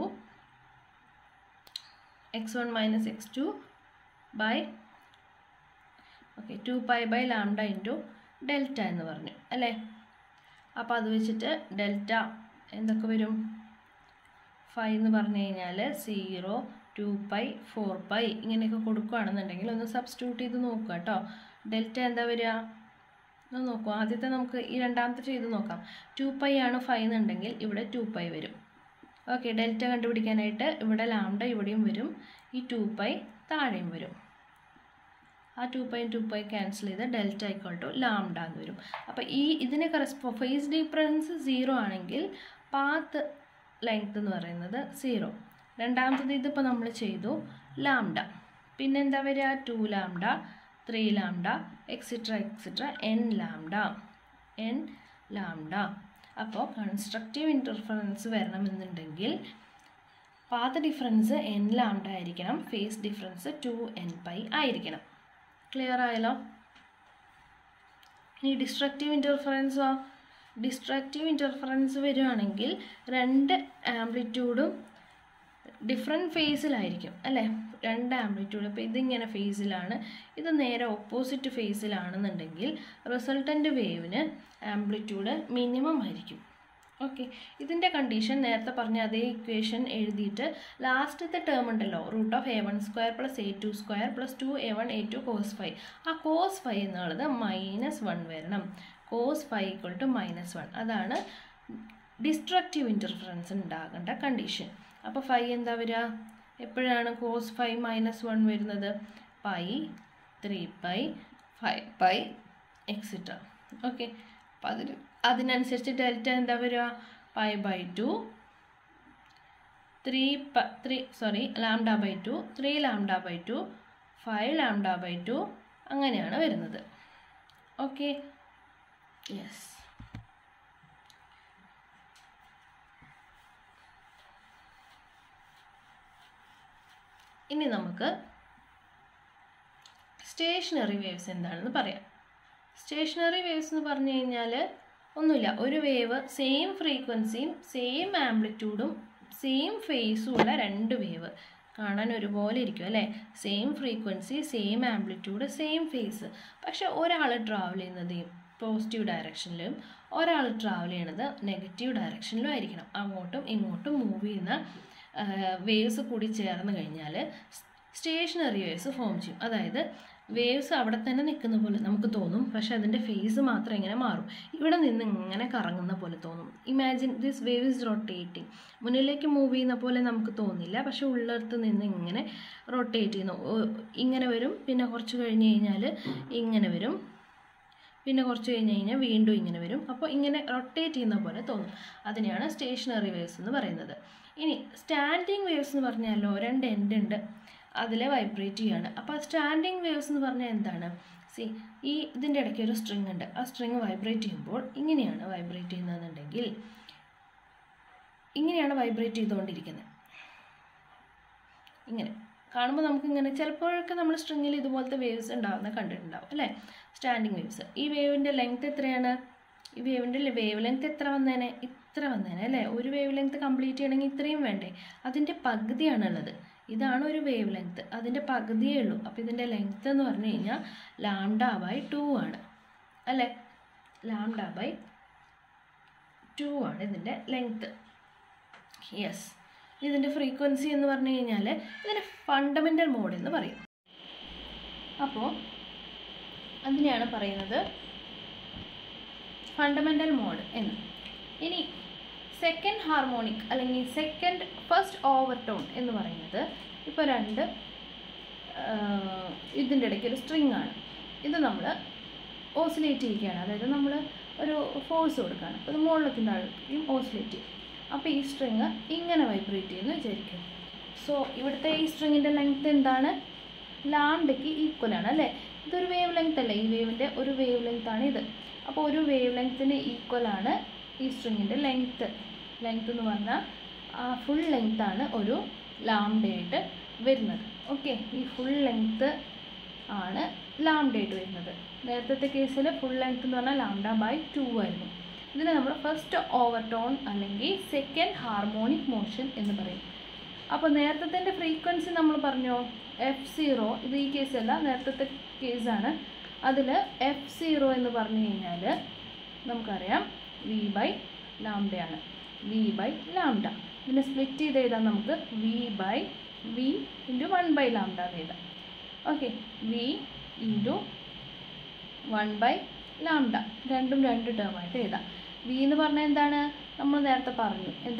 X one minus X two by okay two pi by lambda into delta എന്ന് പറഞ്ഞു അല്ലേ അപ്പോൾ അത് വെച്ചിട്ട് ഡെൽറ്റ എന്തൊക്കെ വരും ഫൈവ് എന്ന് പറഞ്ഞു കഴിഞ്ഞാൽ zero two pi four pi ഇങ്ങനെയൊക്കെ കൊടുക്കുകയാണെന്നുണ്ടെങ്കിൽ ഒന്ന് സബ്സ്റ്റിറ്റ്യൂട്ട് ചെയ്ത് നോക്കുക കേട്ടോ ഡെൽറ്റ എന്താ വരിക ഒന്ന് നോക്കുക ആദ്യത്തെ നമുക്ക് ഈ രണ്ടാമത്തെ ചെയ്ത് നോക്കാം ടു പൈ ആണ് ഫൈവ് എന്നുണ്ടെങ്കിൽ ഇവിടെ ടു പൈ വരും ഓക്കെ ഡെൽറ്റ കണ്ടുപിടിക്കാനായിട്ട് ഇവിടെ ലാംഡ ഇവിടെയും വരും ഈ ടു പൈ താഴെയും വരും ആ two pi two pi cancel ചെയ്ത് ഡെൽറ്റ ഈക്വൾ ടു ലാംഡ എന്ന് വരും അപ്പോൾ ഈ ഇതിന് കറസ്പോ ഫേസ് ഡിഫറൻസ് സീറോ ആണെങ്കിൽ പാത്ത് ലെങ്ത് എന്ന് പറയുന്നത് സീറോ രണ്ടാമത്തത് ഇതിപ്പോൾ നമ്മൾ ചെയ്തു ലാംഡ പിന്നെന്താ വരിക two lambda three lambda extra extra N lambda N lambda അപ്പോൾ കൺസ്ട്രക്റ്റീവ് ഇൻ്റർഫറൻസ് വരണമെന്നുണ്ടെങ്കിൽ പാത്ത് ഡിഫറൻസ് എൻ ലാംഡ ആയിരിക്കണം phase difference two N pi ആയിരിക്കണം ക്ലിയർ ആയല്ലോ ഇനി ഡിസ്ട്രക്റ്റീവ് ഇൻ്റർഫറൻസോ ഡിസ്ട്രക്റ്റീവ് ഇൻ്റർഫറൻസ് വരികയാണെങ്കിൽ രണ്ട് ആംപ്ലിറ്റ്യൂഡും ഡിഫറെൻറ്റ് ഫേസിലായിരിക്കും അല്ലേ രണ്ട് ആംപ്ലിറ്റ്യൂഡ് ഇപ്പോൾ ഇതിങ്ങനെ ഫേസിലാണ് ഇത് നേരെ ഓപ്പോസിറ്റ് ഫേസിലാണെന്നുണ്ടെങ്കിൽ റിസൾട്ടൻ്റ് വേവിന് ആംപ്ലിറ്റ്യൂഡ് മിനിമം ആയിരിക്കും ഓക്കെ ഇതിൻ്റെ കണ്ടീഷൻ നേരത്തെ പറഞ്ഞ അതേ ഇക്വേഷൻ എഴുതിയിട്ട് ലാസ്റ്റത്തെ ടേം ഉണ്ടല്ലോ root of A one square plus A two square plus two A one A two cos five ആ കോസ് ഫൈവ് എന്നുള്ളത് മൈനസ് വൺ വരണം cos five equal to minus one അതാണ് ഡിസ്ട്രക്റ്റീവ് ഇൻ്റർഫറൻസ് ഉണ്ടാകേണ്ട condition അപ്പോൾ five എന്താ വരിക എപ്പോഴാണ് cos five minus one വരുന്നത് pi three pi five pi extra okay അപ്പം അതിന് അതിനനുസരിച്ച് ഡെൽറ്റ എന്താ വരിക പൈ ബൈ ടു ത്രീ പ three sorry lambda by two three lambda by two five lambda by two അങ്ങനെയാണ് വരുന്നത് ഓക്കെ യെസ് ഇനി നമുക്ക് സ്റ്റേഷനറി വേവ്സ് എന്താണെന്ന് പറയാം സ്റ്റേഷനറി വേവ്സ് എന്ന് പറഞ്ഞു കഴിഞ്ഞാൽ ഒന്നുമില്ല ഒരു വേവ് സെയിം ഫ്രീക്വൻസിയും സെയിം ആംപ്ലിറ്റ്യൂഡും സെയിം ഫേസും ഉള്ള രണ്ട് വേവ് കാണാൻ ഒരുപോലെ ഇരിക്കും അല്ലേ same frequency same amplitude same phase പക്ഷെ ഒരാൾ ട്രാവൽ ചെയ്യുന്നത് പോസിറ്റീവ് ഡയറക്ഷനിലും ഒരാൾ ട്രാവൽ ചെയ്യണത് നെഗറ്റീവ് ഡയറക്ഷനിലും ആയിരിക്കണം അങ്ങോട്ടും ഇങ്ങോട്ടും മൂവ് ചെയ്യുന്ന വേവ്സ് കൂടി ചേർന്ന് കഴിഞ്ഞാൽ സ്റ്റേഷനറി വേവ്സ് ഫോം ചെയ്യും അതായത് വേവ്സ് അവിടെ തന്നെ നിൽക്കുന്ന പോലെ നമുക്ക് തോന്നും പക്ഷെ അതിൻ്റെ ഫേസ് മാത്രം ഇങ്ങനെ മാറും ഇവിടെ നിന്ന് ഇങ്ങനെ കറങ്ങുന്ന പോലെ തോന്നും imagine this wave is rotating മുന്നിലേക്ക് മൂവ് ചെയ്യുന്ന പോലെ നമുക്ക് തോന്നില്ല പക്ഷെ ഉള്ളിടത്ത് നിന്ന് ഇങ്ങനെ റൊട്ടേറ്റ് ചെയ്യുന്നു ഇങ്ങനെ വരും പിന്നെ കുറച്ച് കഴിഞ്ഞ് കഴിഞ്ഞാൽ ഇങ്ങനെ വരും പിന്നെ കുറച്ച് കഴിഞ്ഞ് കഴിഞ്ഞാൽ വീണ്ടും ഇങ്ങനെ വരും അപ്പോൾ ഇങ്ങനെ റൊട്ടേറ്റ് ചെയ്യുന്ന പോലെ തോന്നും അതിനെയാണ് സ്റ്റേഷനറി വേവ്സ് എന്ന് പറയുന്നത് ഇനി സ്റ്റാൻഡിങ് വേവ്സ് എന്ന് പറഞ്ഞാലോ രണ്ട് എൻഡ് ഉണ്ട് അതിൽ വൈബ്രേറ്റ് ചെയ്യാണ് അപ്പോൾ സ്റ്റാൻഡിങ് വേവ്സ് എന്ന് പറഞ്ഞാൽ എന്താണ് സി ഈ ഇതിൻ്റെ ഇടയ്ക്ക് ഒരു സ്ട്രിങ് ഉണ്ട് ആ സ്ട്രിങ് വൈബ്രേറ്റ് ചെയ്യുമ്പോൾ ഇങ്ങനെയാണ് വൈബ്രേറ്റ് ചെയ്യുന്നതെന്നുണ്ടെങ്കിൽ ഇങ്ങനെയാണ് വൈബ്രേറ്റ് ചെയ്തുകൊണ്ടിരിക്കുന്നത് ഇങ്ങനെ കാണുമ്പോൾ നമുക്കിങ്ങനെ ചിലപ്പോഴൊക്കെ നമ്മൾ സ്ട്രിങ്ങിൽ ഇതുപോലത്തെ വേവ്സ് ഉണ്ടാകുന്ന കണ്ടിട്ടുണ്ടാവും അല്ലേ സ്റ്റാൻഡിങ് വേവ്സ് ഈ വേവിൻ്റെ ലെങ്ത് എത്രയാണ് ഈ വേവിൻ്റെ വേവ് ലെങ്ത് എത്ര വന്നേനെ ഇത്ര വന്നേനെ അല്ലേ ഒരു വേവ് ലെങ്ത് കംപ്ലീറ്റ് ചെയ്യണമെങ്കിൽ ഇത്രയും വേണ്ടേ അതിൻ്റെ പകുതിയാണുള്ളത് ഇതാണ് ഒരു വേവ് ലെങ്ത് അതിൻ്റെ പകുതിയേ ഉള്ളൂ അപ്പോൾ ഇതിൻ്റെ ലെങ്ത് എന്ന് പറഞ്ഞു കഴിഞ്ഞാൽ ലാംഡ ബൈ ടു ആണ് അല്ലേ ലാംഡ ബൈ ടു ആണ് ഇതിൻ്റെ ലെങ്ത് യെസ് ഇതിൻ്റെ ഫ്രീക്വൻസി എന്ന് പറഞ്ഞു കഴിഞ്ഞാൽ ഇതിൻ്റെ ഫണ്ടമെൻ്റൽ മോഡ് എന്ന് പറയും അപ്പോൾ അതിനെയാണ് പറയുന്നത് ഫണ്ടമെൻ്റൽ മോഡ് എന്ന് ഇനി സെക്കൻഡ് ഹാർമോണിക് അല്ലെങ്കിൽ സെക്കൻഡ് ഫസ്റ്റ് ഓവർടോൺ എന്ന് പറയുന്നത് ഇപ്പോൾ രണ്ട് ഇതിൻ്റെ ഇടയ്ക്ക് ഒരു സ്ട്രിങ് ആണ് ഇത് നമ്മൾ ഓസിലേറ്റ് ചെയ്യുകയാണ് അതായത് നമ്മൾ ഒരു ഫോഴ്സ് കൊടുക്കുകയാണ് അപ്പോൾ ഇത് മുകളിലേക്കും താഴേക്കും ഓസിലേറ്റ് ചെയ്യും അപ്പോൾ ഈ സ്ട്രിങ് ഇങ്ങനെ വൈബ്രേറ്റ് ചെയ്യുന്നു വിചാരിക്കും സോ ഇവിടുത്തെ ഈ സ്ട്രിങ്ങിൻ്റെ ലെങ്ത് എന്താണ് ലാംഡയ്ക്ക് ഈക്വൽ ആണ് അല്ലേ ഇതൊരു വേവ് ലെങ്ത് അല്ലേ ഈ വേവിൻ്റെ ഒരു വേവ് ലെങ്ത് ആണ് ഇത് അപ്പോൾ ഒരു വേവ് ലെങ്ത്തിന് ഈക്വൽ ആണ് ഈ സ്ട്രിങ്ങിൻ്റെ ലെങ്ത്ത് ലെങ്ത് എന്ന് പറഞ്ഞാൽ ആ ഫുൾ ലെങ്ത് ആണ് ഒരു ലാംഡയായിട്ട് വരുന്നത് ഓക്കെ ഈ ഫുൾ ലെങ്ത്ത് ആണ് ലാംഡയായിട്ട് വരുന്നത് നേരത്തെ കേസിൽ ഫുൾ ലെങ്ത് എന്ന് പറഞ്ഞാൽ ലാംഡ ബൈ ടു ആയിരുന്നു ഇതിനെ നമ്മൾ ഫസ്റ്റ് ഓവർ ടോൺ അല്ലെങ്കിൽ സെക്കൻഡ് ഹാർമോണിക് മോഷൻ എന്ന് പറയും അപ്പോൾ നേരത്തെ ഫ്രീക്വൻസി നമ്മൾ പറഞ്ഞോ എഫ് സീറോ ഇത് ഈ കേസല്ല നേരത്തെ കേസാണ് അതിൽ എഫ് സീറോ എന്ന് പറഞ്ഞു കഴിഞ്ഞാൽ നമുക്കറിയാം വി ബൈ ലാംഡയാണ് വി ബൈ ലാംഡ ഇതിനെ സ്പ്ലിറ്റ് ചെയ്ത് എഴുതാം നമുക്ക് V by V into one by lambda എന്ന് എഴുതാം okay V into one by lambda രണ്ടും രണ്ട് ടേമായിട്ട് എഴുതാം വി എന്ന് പറഞ്ഞാൽ എന്താണ് നമ്മൾ നേരത്തെ പറഞ്ഞു എന്താ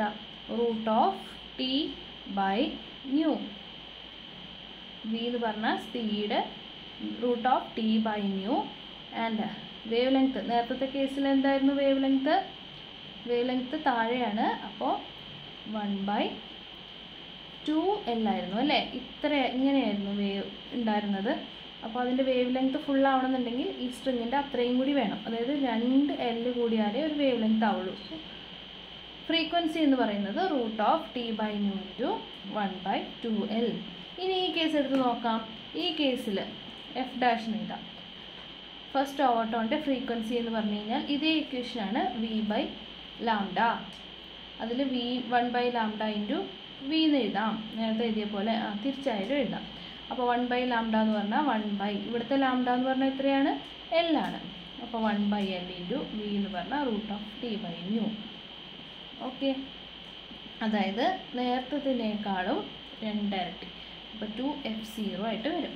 root of T by nu V എന്ന് പറഞ്ഞാൽ speed root of T by nu and wavelength നേരത്തെ കേസിൽ എന്തായിരുന്നു വേവ് ലെങ്ത് വേവ് ലെങ്ത് താഴെയാണ് അപ്പോൾ വൺ ബൈ ടു എൽ ആയിരുന്നു അല്ലേ ഇത്ര ഇങ്ങനെയായിരുന്നു വേവ് ഉണ്ടായിരുന്നത് അപ്പോൾ അതിൻ്റെ വേവ് ലെങ്ത് ഫുൾ ആവണമെന്നുണ്ടെങ്കിൽ ഈ സ്ട്രിങ്ങിൻ്റെ അത്രയും കൂടി വേണം അതായത് രണ്ട് എൽ കൂടിയാലേ ഒരു വേവ് ലെങ്ത് ആവുള്ളൂ ഫ്രീക്വൻസി എന്ന് പറയുന്നത് root of T by nu into one by two L ഇനി ഈ കേസ് എടുത്ത് നോക്കാം ഈ കേസിൽ എഫ് ഡാഷ് എഴുതാം ഫസ്റ്റ് ഓവർട്ടോണിൻ്റെ ഫ്രീക്വൻസി എന്ന് പറഞ്ഞു കഴിഞ്ഞാൽ ഇതേ ഇക്വേഷനാണ് വി ബൈ ലാംഡ അതിൽ V one by lambda into V എന്ന് എഴുതാം നേരത്തെ എഴുതിയ പോലെ ആ തിരിച്ചായാലും എഴുതാം അപ്പോൾ വൺ ബൈ ലാംഡ എന്ന് പറഞ്ഞാൽ വൺ ബൈ ഇവിടുത്തെ ലാംഡ എന്ന് പറഞ്ഞാൽ എത്രയാണ് എൽ ആണ് അപ്പോൾ one by L into V എന്ന് പറഞ്ഞാൽ root of T by new okay അതായത് നേരത്തതിനേക്കാളും രണ്ടിരട്ടി അപ്പോൾ ടു എഫ് സീറോ ആയിട്ട് വരും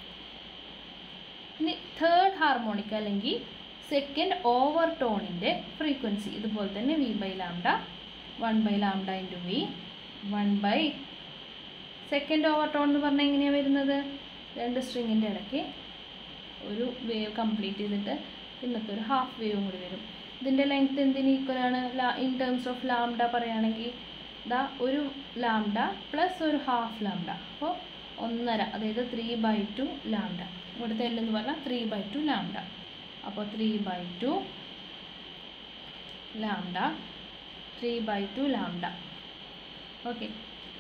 ഇനി തേർഡ് ഹാർമോണിക് അല്ലെങ്കിൽ സെക്കൻഡ് ഓവർ ടോണിൻ്റെ ഫ്രീക്വൻസി ഇതുപോലെ തന്നെ V by lambda one by lambda into V one by second overtone എന്ന് പറഞ്ഞാൽ എങ്ങനെയാണ് വരുന്നത് രണ്ട് സ്ട്രിങ്ങിൻ്റെ ഇടയ്ക്ക് ഒരു വേവ് കംപ്ലീറ്റ് ചെയ്തിട്ട് പിന്നത്തെ ഒരു ഹാഫ് വേവും കൂടി വരും ഇതിൻ്റെ ലെങ്ത് എന്തിന് ഈക്വൽ ആണ് ഇൻ ടേംസ് ഓഫ് ലാംഡ പറയുകയാണെങ്കിൽ ദാ ഒരു ലാംഡ പ്ലസ് ഒരു ഹാഫ് ലാംഡ അപ്പോൾ ഒന്നര അതായത് ത്രീ ബൈ ടു ലാംഡ ഇവിടുത്തെ എൽ എന്ന് പറഞ്ഞാൽ ത്രീ ബൈ ടു ലാംഡ അപ്പോൾ three by two lambda three by two lambda okay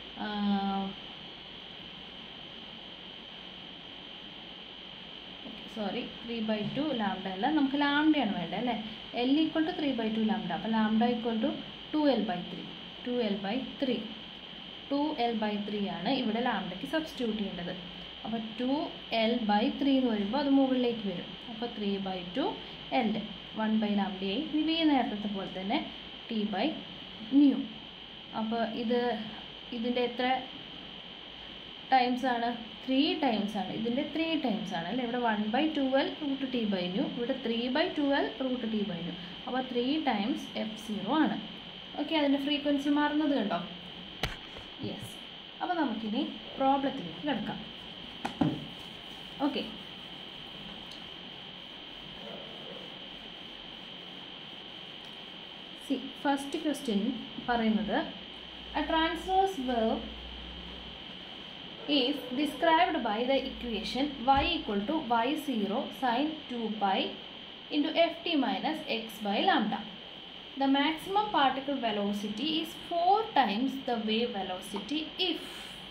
sorry three by two lambda അല്ല നമുക്ക് ലാംഡയാണ് വേണ്ടത് അല്ലേ L equal to three by two lambda അപ്പോൾ lambda equal to two L by three two L by three two L by three ആണ് ഇവിടെ ലാംഡയ്ക്ക് substitute ചെയ്യേണ്ടത് അപ്പോൾ ടു എൽ ബൈ ത്രീ എന്ന് വരുമ്പോൾ അത് മുകളിലേക്ക് വരും അപ്പോൾ three by two L one by ലാംഡയായി ഇനി വി നേരത്തെ പോലെ തന്നെ ടി ബൈ ന്യൂ അപ്പോൾ ഇത് ഇതിൻ്റെ എത്ര ടൈംസ് ആണ് ത്രീ ടൈംസ് ആണ് ഇതിൻ്റെ ത്രീ ടൈംസ് ആണ് അല്ലേ ഇവിടെ one by twelve root T by nu ഇവിടെ three by twelve root T by nu അപ്പോൾ ത്രീ ടൈംസ് എഫ് സീറോ ആണ് ഓക്കെ അതിൻ്റെ ഫ്രീക്വൻസി മാറുന്നത് കണ്ടോ യെസ് അപ്പോൾ നമുക്കിനി പ്രോബ്ലത്തിലേക്ക് കിടക്കാം ഓക്കെ സി ഫസ്റ്റ് ക്വസ്റ്റ്യൻ പറയുന്നത് A transverse wave is described by the equation y equal to y0 sin 2 pi into ft minus x by lambda. The maximum particle velocity is 4 times the wave velocity if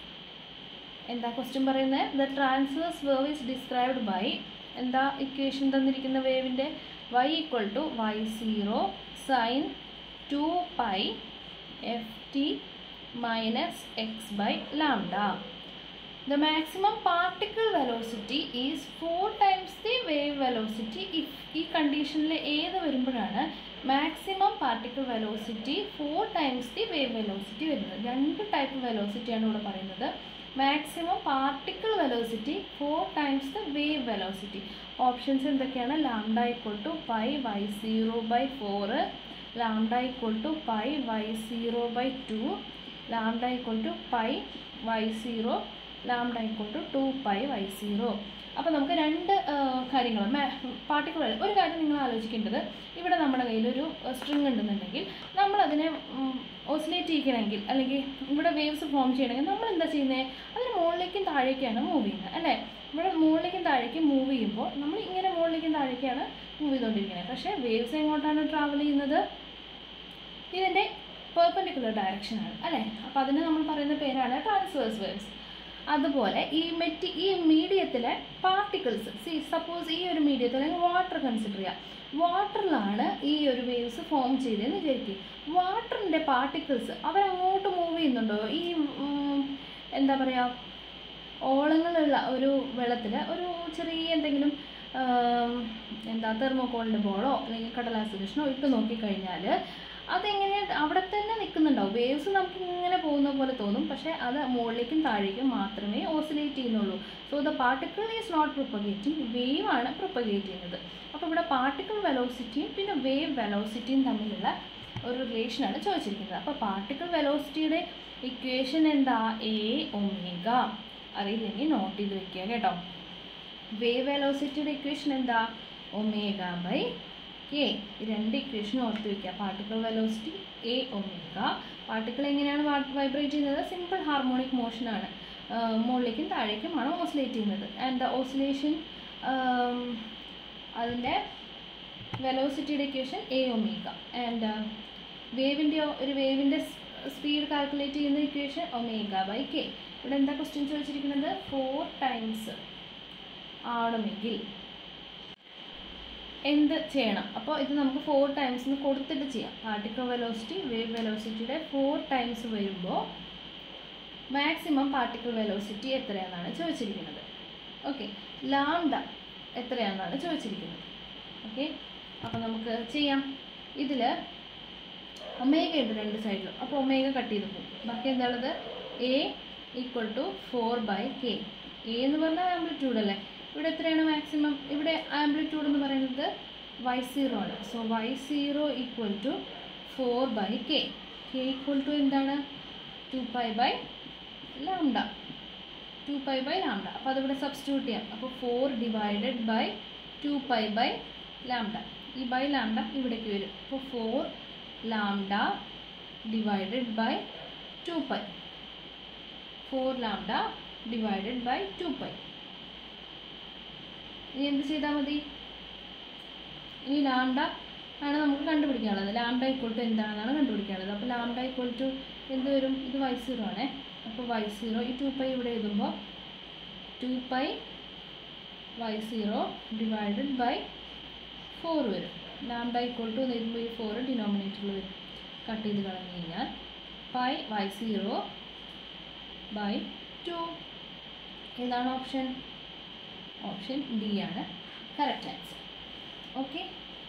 എന്താ question പറയുന്നത് the transverse wave is described by എന്താ equation തന്നിരിക്കുന്ന വേവിൻ്റെ Y equal to Y zero sine two pi F T minus X by lambda The maximum particle velocity is 4 times the wave velocity if ഈ കണ്ടീഷനിൽ ഏത് വരുമ്പോഴാണ് maximum particle velocity four times the wave velocity വരുന്നത് രണ്ട് type വെലോസിറ്റിയാണ് ഇവിടെ പറയുന്നത് maximum particle velocity four times the wave velocity options എന്തൊക്കെയാണ് lambda equal to pi y zero by four lambda equal to pi y zero by two lambda equal to pi y zero lambda equal to two pi y zero അപ്പോൾ നമുക്ക് രണ്ട് കാര്യങ്ങൾ particle ഒരു കാര്യം നിങ്ങൾ ആലോചിക്കേണ്ടത് ഇവിടെ നമ്മുടെ കയ്യിലൊരു സ്ട്രിങ് ഉണ്ടെന്നുണ്ടെങ്കിൽ നമ്മളതിനെ ഓസിലേറ്റ് ചെയ്യിക്കണമെങ്കിൽ അല്ലെങ്കിൽ ഇവിടെ വേവ്സ് ഫോം ചെയ്യണമെങ്കിൽ നമ്മൾ എന്താ ചെയ്യുന്നത് അതിന് മുകളിലേക്കും താഴേക്കാണ് മൂവ് ചെയ്യുന്നത് അല്ലേ ഇവിടെ മുകളിലേക്കും താഴേക്കും മൂവ് ചെയ്യുമ്പോൾ നമ്മൾ ഇങ്ങനെ മുകളിലേക്കും താഴേക്കാണ് മൂവ് ചെയ്തുകൊണ്ടിരിക്കുന്നത് പക്ഷേ വേവ്സ് എങ്ങോട്ടാണ് ട്രാവൽ ചെയ്യുന്നത് ഇതിൻ്റെ പെർപെൻഡിക്കുലർ ഡയറക്ഷനാണ് അല്ലേ അപ്പോൾ അതിന് നമ്മൾ പറയുന്ന പേരാണ് ട്രാൻസ്വേഴ്സ് വേവ്സ് അതുപോലെ ഈ മെറ്റി ഈ മീഡിയത്തിലെ പാർട്ടിക്കിൾസ് സി സപ്പോസ് ഈ ഒരു മീഡിയത്തിൽ അല്ലെങ്കിൽ വാട്ടർ കൺസിഡർ ചെയ്യാം വാട്ടറിലാണ് ഈ ഒരു വേവ്സ് ഫോം ചെയ്തതെന്ന് വിചാരിക്കും വാട്ടറിൻ്റെ പാർട്ടിക്കിൾസ് അവരങ്ങോട്ട് മൂവ് ചെയ്യുന്നുണ്ടോ ഈ ഉം, എന്താ പറയുക ഓളങ്ങളുള്ള ഒരു വെള്ളത്തിൽ ഒരു ചെറിയ എന്തെങ്കിലും ആം, എന്താ തെർമോക്കോളിൻ്റെ ബോളോ അല്ലെങ്കിൽ കടലാസ് കഷ്ണോ ഇട്ട് നോക്കിക്കഴിഞ്ഞാൽ അതെങ്ങനെ അവിടെ തന്നെ നിൽക്കുന്നുണ്ടാവും വേവ്സ് നമുക്ക് ഇങ്ങനെ പോകുന്ന പോലെ തോന്നും പക്ഷേ അത് മുകളിലേക്കും താഴേക്കും മാത്രമേ ഓസിലേറ്റ് ചെയ്യുന്നുള്ളൂ so the particle is not propagating wave ആണ് പ്രൊപ്പഗേറ്റ് ചെയ്യുന്നത് അപ്പോൾ ഇവിടെ പാർട്ടിക്കിൾ വെലോസിറ്റിയും പിന്നെ വേവ് വെലോസിറ്റിയും തമ്മിലുള്ള ഒരു റിലേഷനാണ് ചോദിച്ചിരിക്കുന്നത് അപ്പോൾ പാർട്ടിക്കിൾ വെലോസിറ്റിയുടെ ഇക്വേഷൻ എന്താ എ ഒമേഗ അറിയില്ലെങ്കിൽ നോട്ട് ചെയ്ത് വെക്കുക കേട്ടോ വേവ് വെലോസിറ്റിയുടെ ഇക്വേഷൻ എന്താ ഒമേഗ ബൈ കെ രണ്ട് ഇക്വേഷൻ ഓർത്ത് വെക്കുക particle velocity a omega particle എങ്ങനെയാണ് വൈബ്രേറ്റ് ചെയ്യുന്നത് സിമ്പിൾ ഹാർമോണിക് മോഷനാണ് മുകളിലേക്കും താഴേക്കുമാണ് ഓസിലേറ്റ് ചെയ്യുന്നത് ആൻഡ് ദ ഓസിലേഷൻ അതിൻ്റെ വെലോസിറ്റിയുടെ ഇക്വേഷൻ എ ഒമേഗ ആൻഡ് വേവിൻ്റെ ഒരു വേവിൻ്റെ സ്പീഡ് കാൽക്കുലേറ്റ് ചെയ്യുന്ന ഇക്വേഷൻ ഒമേഗ ബൈ കെ ഇവിടെ എന്താ ക്വസ്റ്റ്യൻ ചോദിച്ചിരിക്കുന്നത് ഫോർ ടൈംസ് ആവണമെങ്കിൽ എന്ത് ചെയ്യണം അപ്പോൾ ഇത് നമുക്ക് ഫോർ ടൈംസ് കൊടുത്തിട്ട് ചെയ്യാം പാർട്ടിക്കിൾ വെലോസിറ്റി വേവ് വെലോസിറ്റിയുടെ ഫോർ ടൈംസ് വരുമ്പോൾ മാക്സിമം പാർട്ടിക്കിൾ വെലോസിറ്റി എത്രയാണെന്നാണ് ചോദിച്ചിരിക്കുന്നത് ഓക്കെ ലാംഡ എത്രയാണെന്നാണ് ചോദിച്ചിരിക്കുന്നത് ഓക്കെ അപ്പോൾ നമുക്ക് ചെയ്യാം ഇതിൽ ഒമേഗ ഉണ്ട് രണ്ട് സൈഡിലും അപ്പോൾ ഒമേഗ കട്ട് ചെയ്ത് പോകും ബാക്കി എന്താണുള്ളത് a equal to four by k a എന്ന് പറഞ്ഞാൽ ആംപ്ലിറ്റ്യൂഡ് അല്ലേ ഇവിടെ എത്രയാണ് മാക്സിമം ഇവിടെ ആംപ്ലിറ്റ്യൂഡ് എന്ന് പറയുന്നത് വൈ സീറോ ആണ് so y zero equal to four by k k equal to എന്താണ് two pi by lambda two pi by lambda അപ്പോൾ അതിവിടെ സബ്സ്റ്റിറ്റ്യൂട്ട് ചെയ്യാം അപ്പോൾ four divided by two pi by lambda ഈ ബൈ ലാംഡ ഇവിടേക്ക് വരും അപ്പോൾ four lambda divided by two pi four lambda divided by two pi ഇനി എന്ത് ചെയ്താൽ മതി ഇനി ലാംഡ ആണ് നമുക്ക് കണ്ടുപിടിക്കാനുള്ളത് ലാംഡ ഈക്വൽ ടു എന്താണെന്നാണ് കണ്ടുപിടിക്കാനുള്ളത് അപ്പോൾ ലാംഡ ഈക്വൽ ടു എന്ത് വരും ഇത് വൈ സീറോ ആണേ അപ്പോൾ വൈ സീറോ ഈ ടു പൈ ഇവിടെ എഴുതുമ്പോൾ two pi y zero divided by four വരും ലാംഡ ഈക്വൽ ടു എഴുതുമ്പോൾ ഈ ഫോർ ഡിനോമിനേറ്ററിൽ വരും കട്ട് ചെയ്ത് കളഞ്ഞു കഴിഞ്ഞാൽ pi y zero by two ഏതാണ് ഓപ്ഷൻ ഓപ്ഷൻ ഡി ആണ് കറക്റ്റ് ആൻസർ ഓക്കെ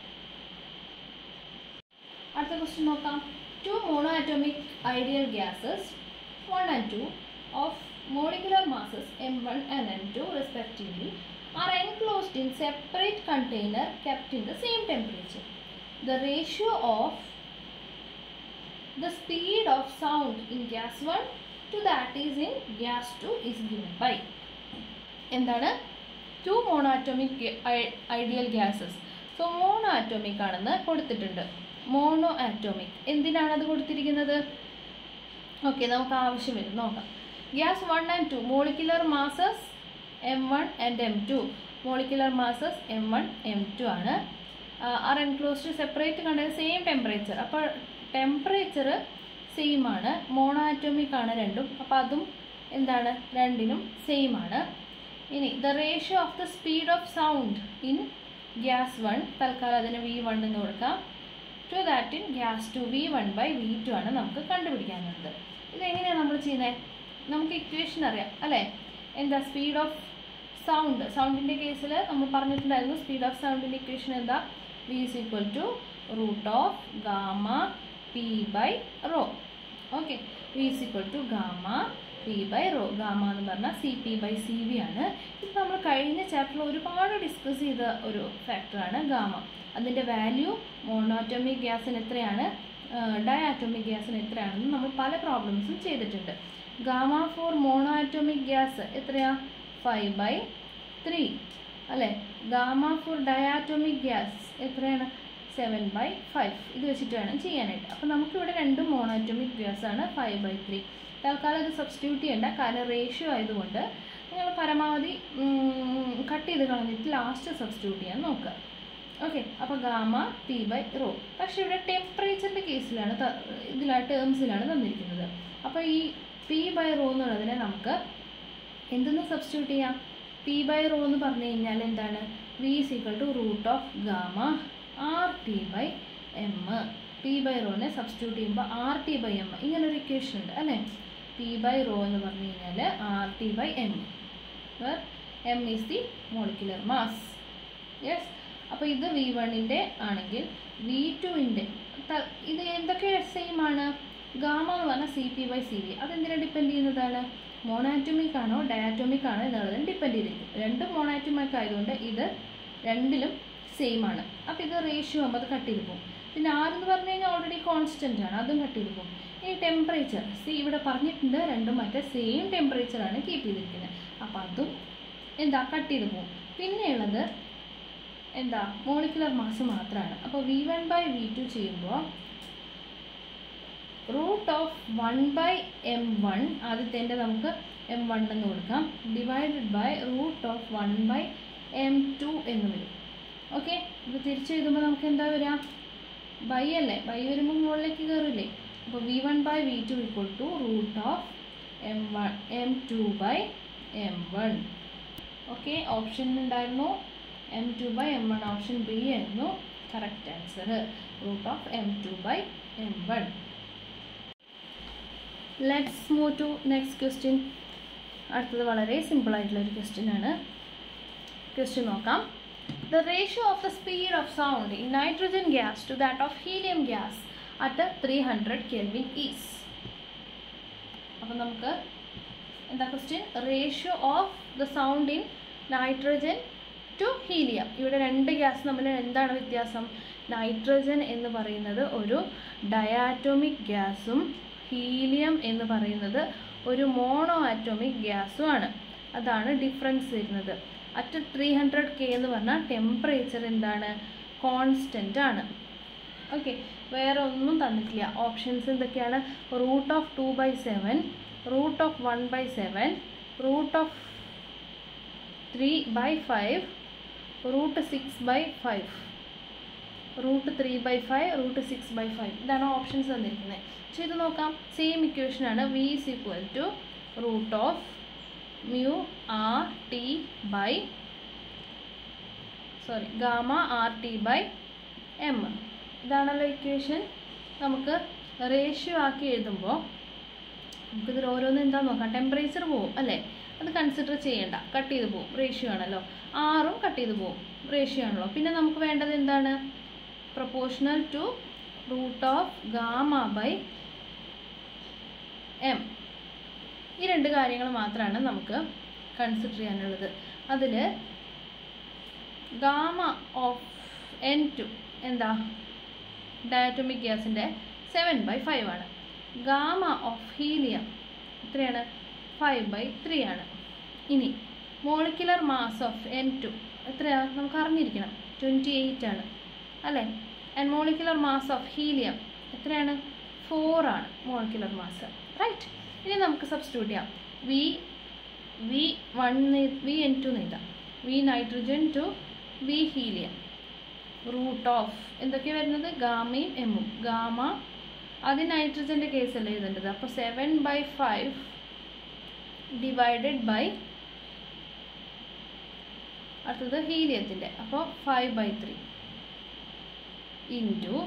അടുത്ത ക്വസ്റ്റ്യൻ നോക്കാം two mono atomic ideal gases one and two of molecular masses m1 and m2 respectively are enclosed in separate container kept in the same temperature. The ratio of the speed of sound in gas 1 to that is in gas 2 is given by എന്താണ് two monoatomic ideal gases so mono atomic ആണെന്ന് കൊടുത്തിട്ടുണ്ട് mono atomic എന്തിനാണ് അത് കൊടുത്തിരിക്കുന്നത് okay നമുക്ക് ആവശ്യം വരും നോക്കാം gas one and two molecular masses m one and m two molecular masses m one m two ആണ് ആർ എൻക്ലോസ്ഡ് സെപ്പറേറ്റ് കണ്ടത് സെയിം ടെമ്പറേച്ചർ അപ്പോൾ ടെമ്പറേച്ചർ സെയിം ആണ് മോണോ ആറ്റോമിക് ആണ് രണ്ടും അപ്പോൾ അതും എന്താണ് രണ്ടിനും സെയിം ആണ് ഇനി the ratio of the speed of sound in gas one തൽക്കാലം അതിന് വി വൺ എന്ന് കൊടുക്കാം to that in gas two v one by v two ആണ് നമുക്ക് കണ്ടുപിടിക്കാനുള്ളത് ഇതെങ്ങനെയാണ് നമ്മൾ ചെയ്യുന്നത് നമുക്ക് ഇക്വേഷൻ അറിയാം അല്ലേ എന്താ സ്പീഡ് ഓഫ് സൗണ്ട് സൗണ്ടിൻ്റെ കേസിൽ നമ്മൾ പറഞ്ഞിട്ടുണ്ടായിരുന്നു സ്പീഡ് ഓഫ് സൗണ്ടിൻ്റെ ഇക്വേഷൻ എന്താ v is equal to root of gamma P by rho okay v is equal to gamma P by rho gamma എന്ന് പറഞ്ഞാൽ c P by C V ആണ് ഇത് നമ്മൾ കഴിഞ്ഞ ചാപ്റ്ററിൽ ഒരുപാട് ഡിസ്കസ് ചെയ്ത ഒരു ഫാക്ടറാണ് ഗാമ അതിൻ്റെ വാല്യൂ മോണോറ്റോമിക് ഗ്യാസിന് എത്രയാണ് ഡയാറ്റോമിക് ഗ്യാസിന് എത്രയാണെന്ന് നമ്മൾ പല പ്രോബ്ലംസും ചെയ്തിട്ടുണ്ട് gamma for mono atomic gas എത്രയാ ഫൈവ് ബൈ ത്രീ അല്ലേ ഗാമ ഫോർ ഡയാറ്റോമിക് ഗ്യാസ് എത്രയാണ് സെവൻ ബൈ ഫൈവ് ഇത് വെച്ചിട്ട് വേണം ചെയ്യാനായിട്ട് അപ്പോൾ നമുക്കിവിടെ രണ്ടും മോണോറ്റോമിക് ഗ്യാസ് ആണ് ഫൈവ് ബൈ ത്രീ തൽക്കാലം ഇത് സബ്സ്റ്റിറ്റ്യൂട്ട് ചെയ്യേണ്ട കാരണം റേഷ്യോ ആയതുകൊണ്ട് നിങ്ങൾ പരമാവധി കട്ട് ചെയ്ത് കളഞ്ഞിട്ട് ലാസ്റ്റ് സബ്സ്റ്റിറ്റ്യൂട്ട് ചെയ്യാൻ നോക്കുക ഓക്കെ അപ്പോൾ ഗാമ പി ബൈ റോ പക്ഷേ ഇവിടെ ടെമ്പറേച്ചറിൻ്റെ കേസിലാണ് ഇതിലാ ടേംസിലാണ് തന്നിരിക്കുന്നത് അപ്പോൾ ഈ പി ബൈ റോ എന്നുള്ളതിനെ നമുക്ക് എന്തെന്ന് സബ്സ്റ്റിറ്റ്യൂട്ട് ചെയ്യാം പി ബൈ റോ എന്ന് പറഞ്ഞു കഴിഞ്ഞാൽ എന്താണ് v is equal to root of gamma R T by M p by റോനെ സബ്സ്റ്റിറ്റ്യൂട്ട് ചെയ്യുമ്പോൾ ആർ ടി ബൈ എം ഇങ്ങനെ ഒരു ഇക്വേഷൻ ഉണ്ട് അല്ലേ പി ബൈ റോ എന്ന് പറഞ്ഞു കഴിഞ്ഞാൽ R T by M M is the molecular mass yes അപ്പോൾ ഇത് വി വണ്ണിൻ്റെ ആണെങ്കിൽ വി ടുവിൻ്റെ ഇത് എന്തൊക്കെ സെയിം ആണ് ഗാമ എന്ന് പറഞ്ഞാൽ c P by C v അതെന്തിനാ ഡിപ്പെൻഡ് ചെയ്യുന്നതാണ് മോണാറ്റോമിക് ആണോ ഡയാറ്റോമിക് ആണോ എന്നുള്ളതിന് ഡിപ്പെൻഡ് ചെയ്തിരിക്കും രണ്ടും മോണാറ്റോമിക് ആയതുകൊണ്ട് ഇത് രണ്ടിലും സെയിം ആണ് അപ്പോൾ ഇത് റേഷ്യോ ആകുമ്പോൾ അത് കട്ട് ചെയ്ത് പോകും പിന്നെ ആർ എന്ന് പറഞ്ഞു കഴിഞ്ഞാൽ ഓൾറെഡി കോൺസ്റ്റൻ്റ് ആണ് അതും കട്ട് ചെയ്ത് പോകും ഇനി ടെമ്പറേച്ചർ സി ഇവിടെ പറഞ്ഞിട്ടുണ്ട് രണ്ടും മറ്റേ സെയിം ടെമ്പറേച്ചറാണ് കീപ്പ് ചെയ്തിരിക്കുന്നത് അപ്പോൾ അതും എന്താ കട്ട് ചെയ്ത് പോകും പിന്നെയുള്ളത് എന്താ മോളിക്കുലർ മാസ് മാത്രമാണ് അപ്പോൾ v one by v two ചെയ്യുമ്പോൾ root of one by m one ആദ്യത്തെ നമുക്ക് എം വൺ എന്ന് കൊടുക്കാം divided by root of one by m two എന്ന് വരും ഓക്കെ ഇത് തിരിച്ച് എഴുതുമ്പോൾ നമുക്ക് എന്താ വരിക ബൈ അല്ലേ ബൈ വരുമ്പോൾ മുകളിലേക്ക് കയറില്ലേ അപ്പോൾ v one by v two equal to root of m one m two by m one okay option ഉണ്ടായിരുന്നു m two by m one option B ആയിരുന്നു correct answer root of m two by m one let's move to next question അടുത്തത് വളരെ simple ആയിട്ടുള്ള ഒരു question ആണ് question നോക്കാം the ratio of the speed of sound in nitrogen gas to that of helium gas at three hundred kelvin is അപ്പം നമുക്ക് എന്താ question ratio of the sound in nitrogen to helium ഇവിടെ രണ്ട് gas തമ്മിൽ എന്താണ് വ്യത്യാസം nitrogen എന്ന് പറയുന്നത് ഒരു ഡയാറ്റോമിക് ഗ്യാസും ഹീലിയം എന്ന് പറയുന്നത് ഒരു മോണോ ആറ്റോമിക് ഗ്യാസുമാണ് അതാണ് ഡിഫറൻസ് വരുന്നത് അറ്റ് ത്രീ ഹൺഡ്രഡ് കെ എന്ന് പറഞ്ഞാൽ ടെമ്പറേച്ചർ എന്താണ് കോൺസ്റ്റൻ്റ് ആണ് ഓക്കെ വേറെ ഒന്നും തന്നിട്ടില്ല ഓപ്ഷൻസ് എന്തൊക്കെയാണ് root of two by seven root of one by seven root of three by five root six by five root three by five root six by five ഇതാണ് options തന്നിരിക്കുന്നത് ചെയ്ത് നോക്കാം same ഇക്വേഷനാണ് v is equal to root of mu R T by sorry gamma R T by M ഇതാണല്ലോ equation നമുക്ക് ratio ആക്കി എഴുതുമ്പോൾ നമുക്കിതിൽ ഓരോന്നും എന്താ നോക്കാം ടെമ്പറേച്ചർ പോവും അല്ലേ അത് കൺസിഡർ ചെയ്യണ്ട കട്ട് ചെയ്ത് പോവും റേഷ്യോ ആണല്ലോ ആറും കട്ട് ചെയ്ത് പോവും റേഷ്യോ ആണല്ലോ പിന്നെ നമുക്ക് വേണ്ടത് എന്താണ് proportional to root of gamma by M ഈ രണ്ട് കാര്യങ്ങൾ മാത്രമാണ് നമുക്ക് കൺസിഡർ ചെയ്യാനുള്ളത് അതിൽ ഗാമ ഓഫ് എൻ ടു എന്താ ഡയറ്റോമിക് ഗ്യാസിൻ്റെ സെവൻ ബൈ ഫൈവ് ആണ് ഗാമ ഓഫ് ഹീലിയം എത്രയാണ് ഫൈവ് ബൈ ത്രീ ആണ് ഇനി molecular mass of N two എത്രയാണ് നമുക്ക് അറിഞ്ഞിരിക്കണം ട്വൻറ്റി എയ്റ്റ് ആണ് അല്ലേ and molecular mass of helium എത്രയാണ് ഫോർ ആണ് മോളിക്കുലർ മാസ് റൈറ്റ് ഇനി നമുക്ക് സബ്സ്റ്റിറ്റ്യൂട്ട് ചെയ്യാം v v one V N two എഴുതാം v nitrogen to v helium root of എന്തൊക്കെയാണ് വരുന്നത് ഗാമയും എമ്മും ഗാമ അത് നൈട്രജൻ്റെ കേസല്ലേ എഴുതേണ്ടത് അപ്പോൾ seven by five divided by അടുത്തത് ഹീലിയത്തിൻ്റെ അപ്പോൾ ഫൈവ് ബൈ ത്രീ ഇൻറ്റു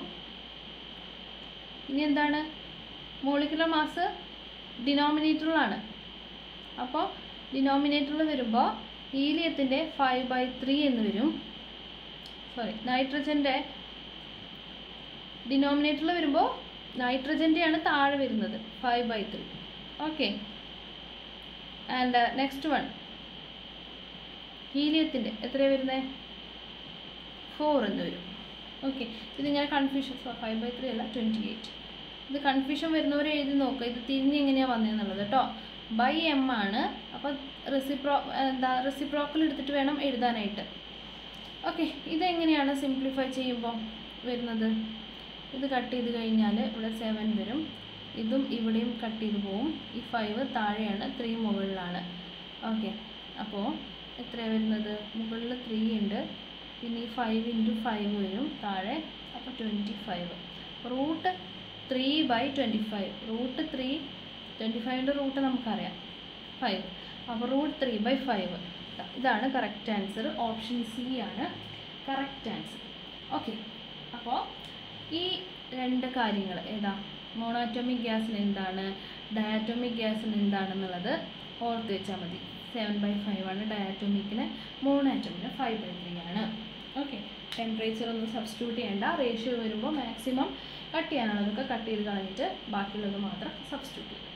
ഇനി എന്താണ് മോളിക്കുലർ മാസ് ഡിനോമിനേറ്ററിലാണ് അപ്പോൾ ഡിനോമിനേറ്ററിൽ വരുമ്പോൾ ഹീലിയത്തിൻ്റെ ഫൈവ് ബൈ ത്രീ എന്ന് വരും സോറി നൈട്രജൻ്റെ ഡിനോമിനേറ്ററിൽ വരുമ്പോൾ നൈട്രജൻ്റെയാണ് താഴെ വരുന്നത് five by three okay and next one ഹീലിയത്തിൻ്റെ എത്രയാണ് വരുന്നത് ഫോർ എന്ന് വരും ഓക്കെ ഇതിങ്ങനെ കൺഫ്യൂഷൻ ഫൈവ് ബൈ ത്രീ അല്ല ട്വൻറ്റി എയ്റ്റ് ഇത് കൺഫ്യൂഷൻ വരുന്നവർ എഴുതി നോക്കുക ഇത് തിരിഞ്ഞ് എങ്ങനെയാണ് വന്നതെന്നുള്ളത് കേട്ടോ ബൈ എം ആണ് അപ്പോൾ റെസിപ്രോ എന്താ റെസിപ്രോക്കൽ എടുത്തിട്ട് വേണം എഴുതാനായിട്ട് ഓക്കെ ഇതെങ്ങനെയാണ് സിംപ്ലിഫൈ ചെയ്യുമ്പോൾ വരുന്നത് ഇത് കട്ട് ചെയ്ത് കഴിഞ്ഞാൽ ഇവിടെ സെവൻ വരും ഇതും ഇവിടെയും കട്ട് ചെയ്ത് പോവും ഈ ഫൈവ് താഴെയാണ് ത്രീ മുകളിലാണ് ഓക്കെ അപ്പോൾ എത്രയാണ് വരുന്നത് മുകളിൽ ത്രീ ഉണ്ട് പിന്നെ ഈ ഫൈവ് ഇൻറ്റു ഫൈവ് വരും താഴെ അപ്പോൾ twenty five root three by twenty five root three twenty ഫൈവിൻ്റെ റൂട്ട് നമുക്കറിയാം ഫൈവ് അപ്പോൾ റൂട്ട് ത്രീ ബൈ ഫൈവ് ഇതാണ് കറക്റ്റ് ആൻസർ ഓപ്ഷൻ സി ആണ് കറക്റ്റ് ആൻസർ ഓക്കെ അപ്പോൾ ഈ രണ്ട് കാര്യങ്ങൾ ഏതാ മോണോറ്റോമിക് ഗ്യാസിന് എന്താണ് ഡയാറ്റോമിക് ഗ്യാസിന് എന്താണെന്നുള്ളത് ഓർത്ത് വെച്ചാൽ മതി സെവൻ ബൈ ഫൈവ് ആണ് ഡയാറ്റോമിക്കിന് മോണോറ്റോമിന് ഫൈവ് ബൈ ത്രീ ആണ് ഓക്കെ ടെമ്പറേച്ചർ ഒന്നും സബ്സ്റ്റിറ്റ്യൂട്ട് ചെയ്യേണ്ട റേഷ്യോ വരുമ്പോൾ മാക്സിമം കട്ട് ചെയ്യാനുള്ളതൊക്കെ കട്ട് ചെയ്ത് കളഞ്ഞിട്ട് ബാക്കിയുള്ളത് മാത്രം സബ്സ്റ്റിറ്റ്യൂട്ട് ചെയ്യും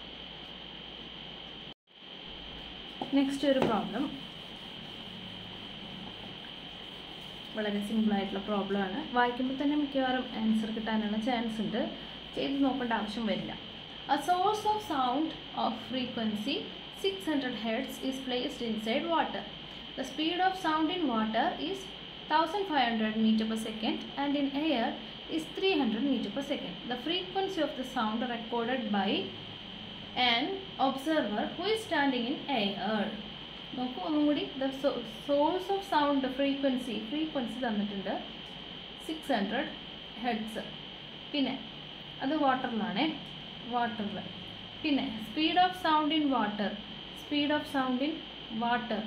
നെക്സ്റ്റ് ഒരു പ്രോബ്ലം വളരെ സിമ്പിളായിട്ടുള്ള പ്രോബ്ലമാണ് വായിക്കുമ്പോൾ തന്നെ മിക്കവാറും ആൻസർ കിട്ടാനുള്ള ചാൻസ് ഉണ്ട് ചെയ്ത് നോക്കേണ്ട ആവശ്യം വരില്ല A source of sound of frequency 600 Hz is placed inside water. The speed of sound in water is 1500 meter per second and in air is 300 meter per second. The frequency of the sound recorded by an observer who is standing in air. നോക്കൂ ഒന്നും കൂടി the source of sound frequency frequency തന്നിട്ടുണ്ട് six hundred hertz പിന്നെ അത് വാട്ടറിലാണേ വാട്ടറിൽ പിന്നെ speed of sound in water speed of sound in water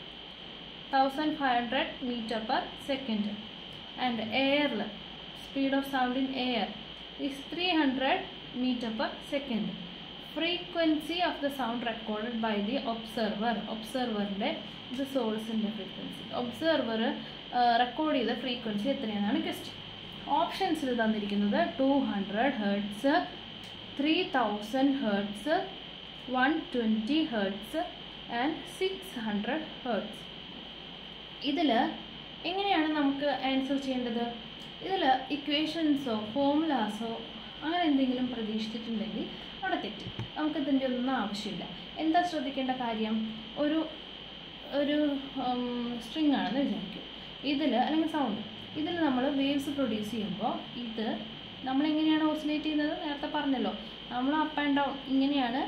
thousand five hundred metre per second and എയറിൽ speed of sound in air is three hundred metre per second frequency of the sound recorded by the observer ഒബ്സർവറിൻ്റെ ഇത് സോഴ്സിൻ്റെ frequency observer record ചെയ്ത frequency എത്രയാണെന്നാണ് question ഓപ്ഷൻസിൽ തന്നിരിക്കുന്നത് two hundred hertz three thousand hertz one twenty hertz and six hundred hertz ഇതിൽ എങ്ങനെയാണ് നമുക്ക് ആൻസർ ചെയ്യേണ്ടത് ഇതിൽ ഇക്വേഷൻസോ ഫോമുലാസോ അങ്ങനെ എന്തെങ്കിലും പ്രതീക്ഷിച്ചിട്ടുണ്ടെങ്കിൽ അവിടെ തെറ്റി നമുക്ക് ഇതിൻ്റെ ഒന്നും ആവശ്യമില്ല എന്താ ശ്രദ്ധിക്കേണ്ട കാര്യം ഒരു ഒരു സ്ട്രിങ് ആണെന്ന് വിചാരിക്കും ഇതിൽ അല്ലെങ്കിൽ സൗണ്ട് ഇതിൽ നമ്മൾ വേവ്സ് പ്രൊഡ്യൂസ് ചെയ്യുമ്പോൾ ഇത് നമ്മളെങ്ങനെയാണ് ഓസിലേറ്റ് ചെയ്യുന്നത് നേരത്തെ പറഞ്ഞല്ലോ നമ്മൾ അപ്പ് ആൻഡ് ഡൗൺ ഇങ്ങനെയാണ്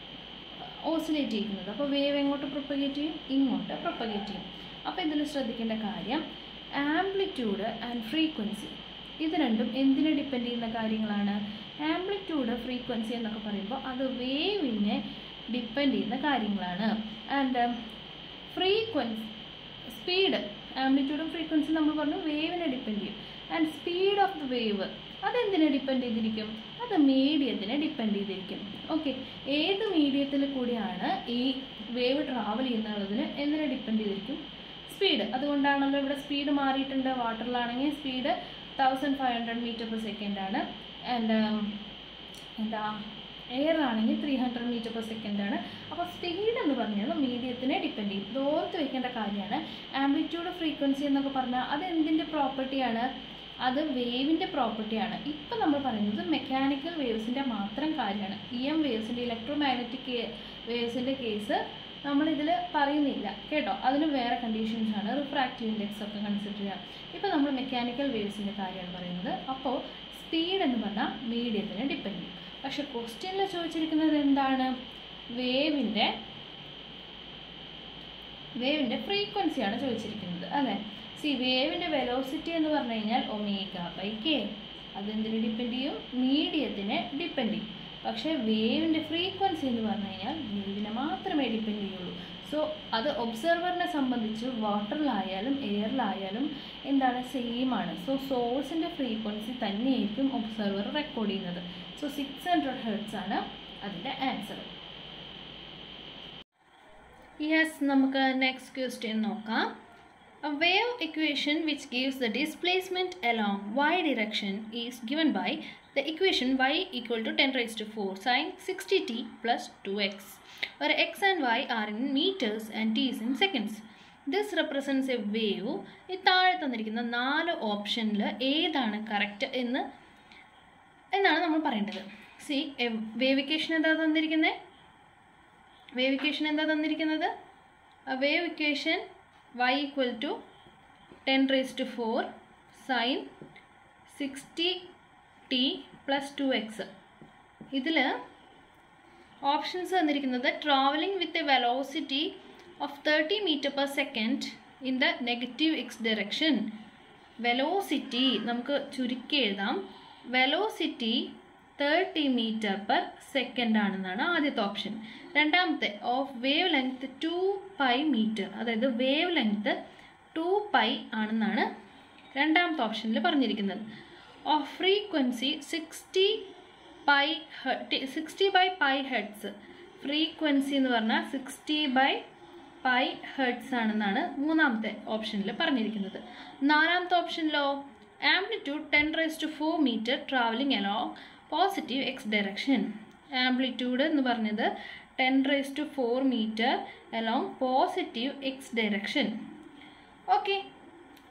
ഓസിലേറ്റ് ചെയ്യുന്നത് അപ്പോൾ വേവ് എങ്ങോട്ട് പ്രൊപ്പഗേറ്റ് ചെയ്യും ഇങ്ങോട്ട് പ്രൊപ്പഗേറ്റ് ചെയ്യും അപ്പോൾ ഇതിൽ ശ്രദ്ധിക്കേണ്ട കാര്യം ആംപ്ലിറ്റ്യൂഡ് ആൻഡ് ഫ്രീക്വൻസി ഇത് രണ്ടും എന്തിനെ ഡിപ്പെൻഡ് ചെയ്യുന്ന കാര്യങ്ങളാണ് ആംപ്ലിറ്റ്യൂഡ് ഫ്രീക്വൻസി എന്നൊക്കെ പറയുമ്പോൾ അത് വേവിനെ ഡിപ്പെൻഡ് ചെയ്യുന്ന കാര്യങ്ങളാണ് ആൻഡ് ഫ്രീക്വൻസി സ്പീഡ് ആംപ്ലിറ്റ്യൂഡും ഫ്രീക്വൻസി നമ്മൾ പറഞ്ഞു വേവിനെ ഡിപ്പെൻഡ് ചെയ്യും and speed of the wave അതെന്തിനെ ഡിപ്പെൻഡ് ചെയ്തിരിക്കും അത് മീഡിയത്തിനെ ഡിപ്പെൻഡ് ചെയ്തിരിക്കും ഓക്കെ ഏത് മീഡിയത്തിൽ കൂടിയാണ് ഈ വേവ് ട്രാവൽ ചെയ്യുന്നതിന് എന്തിനെ ഡിപ്പെൻഡ് ചെയ്തിരിക്കും സ്പീഡ് അതുകൊണ്ടാണല്ലോ ഇവിടെ സ്പീഡ് മാറിയിട്ടുണ്ട് വാട്ടറിലാണെങ്കിൽ speed thousand five hundred metre per second ആണ് ആൻഡ് എന്താ എയറിലാണെങ്കിൽ three hundred metre per second ആണ് അപ്പോൾ സ്പീഡ് എന്ന് പറഞ്ഞാൽ മീഡിയത്തിനെ ഡിപ്പെൻഡ് ചെയ്യും ഇത് ഓർത്ത് വെക്കേണ്ട കാര്യമാണ് ആംപ്ലിറ്റ്യൂഡ് ഫ്രീക്വൻസി എന്നൊക്കെ പറഞ്ഞാൽ അത് എന്തിൻ്റെ പ്രോപ്പർട്ടിയാണ് അത് വേവിൻ്റെ പ്രോപ്പർട്ടിയാണ് ഇപ്പം നമ്മൾ പറയുന്നത് മെക്കാനിക്കൽ വേവ്സിൻ്റെ മാത്രം കാര്യമാണ് ഇ എം വേവ്സിൻ്റെ ഇലക്ട്രോ മാഗ്നറ്റിക് വേവ്സിൻ്റെ കേസ് നമ്മളിതിൽ പറയുന്നില്ല കേട്ടോ അതിന് വേറെ കണ്ടീഷൻസ് ആണ് റിഫ്രാക്റ്റീവ് ഇൻഡെക്സ് ഒക്കെ കൺസിഡർ ചെയ്യാം ഇപ്പോൾ നമ്മൾ മെക്കാനിക്കൽ വേവ്സിൻ്റെ കാര്യമാണ് പറയുന്നത് അപ്പോൾ സ്പീഡ് എന്ന് പറഞ്ഞാൽ മീഡിയത്തിനെ ഡിപ്പെൻഡ് ചെയ്യും പക്ഷെ ക്വസ്റ്റ്യനിൽ ചോദിച്ചിരിക്കുന്നത് എന്താണ് വേവിൻ്റെ വേവിൻ്റെ ഫ്രീക്വൻസിയാണ് ചോദിച്ചിരിക്കുന്നത് അല്ലേ സി വേവിൻ്റെ വെലോസിറ്റി എന്ന് പറഞ്ഞു കഴിഞ്ഞാൽ ഒമേഗ ബൈ കെ അതെന്തിനെ ഡിപ്പെൻഡ് ചെയ്യും മീഡിയത്തിനെ ഡിപ്പെൻഡ് ചെയ്യും പക്ഷേ വേവിൻ്റെ ഫ്രീക്വൻസി എന്ന് പറഞ്ഞു കഴിഞ്ഞാൽ വേവിനെ മാത്രമേ ഡിപ്പെൻഡ് ചെയ്യുള്ളൂ സോ അത് ഒബ്സർവറിനെ സംബന്ധിച്ച് വാട്ടറിലായാലും എയറിലായാലും എന്താണ് സെയിം ആണ് സോ സോഴ്സിൻ്റെ ഫ്രീക്വൻസി തന്നെയായിരിക്കും ഒബ്സർവർ റെക്കോർഡ് ചെയ്യുന്നത് സോ സിക്സ് ഹൺഡ്രഡ് ഹെർട്സ് ആണ് അതിൻ്റെ ആൻസർ യെസ് നമുക്ക് നെക്സ്റ്റ് ക്വസ്റ്റ്യൻ നോക്കാം A wave equation which gives the displacement along y direction is given by the equation y equal to 10 raised to 4 sine 60t plus 2x where x and y are in meters and t is in seconds. This represents a wave. ഈ താഴെ തന്നിരിക്കുന്ന നാല് ഓപ്ഷനിൽ ഏതാണ് correct എന്ന് എന്നാണ് നമ്മൾ പറയേണ്ടത് സി വേവ് ഇക്വേഷൻ എന്താ തന്നിരിക്കുന്നത് വേവ് ഇക്വേഷൻ എന്താ തന്നിരിക്കുന്നത് wave equation y equal to 10 raised to 4 sin 60 t plus 2x ഇതിൽ ഓപ്ഷൻസ് തന്നിരിക്കുന്നത് travelling with a velocity of thirty metre per second in the negative x direction velocity നമുക്ക് ചുരുക്കി എഴുതാം velocity thirty metre per second ആണെന്നാണ് ആദ്യത്തെ option രണ്ടാമത്തെ of wavelength two pi metre അതായത് wavelength two pi ആണെന്നാണ് രണ്ടാമത്തെ ഓപ്ഷനിൽ പറഞ്ഞിരിക്കുന്നത് of frequency sixty pi sixty by pi hertz frequency എന്ന് പറഞ്ഞാൽ സിക്സ്റ്റി ബൈ പൈ ഹെഡ്സ് ആണെന്നാണ് മൂന്നാമത്തെ ഓപ്ഷനിൽ പറഞ്ഞിരിക്കുന്നത് നാലാമത്തെ ഓപ്ഷനിലോ amplitude ten raise to four metre travelling along positive x direction amplitude എന്ന് പറഞ്ഞത് ten raise to four metre along positive x direction okay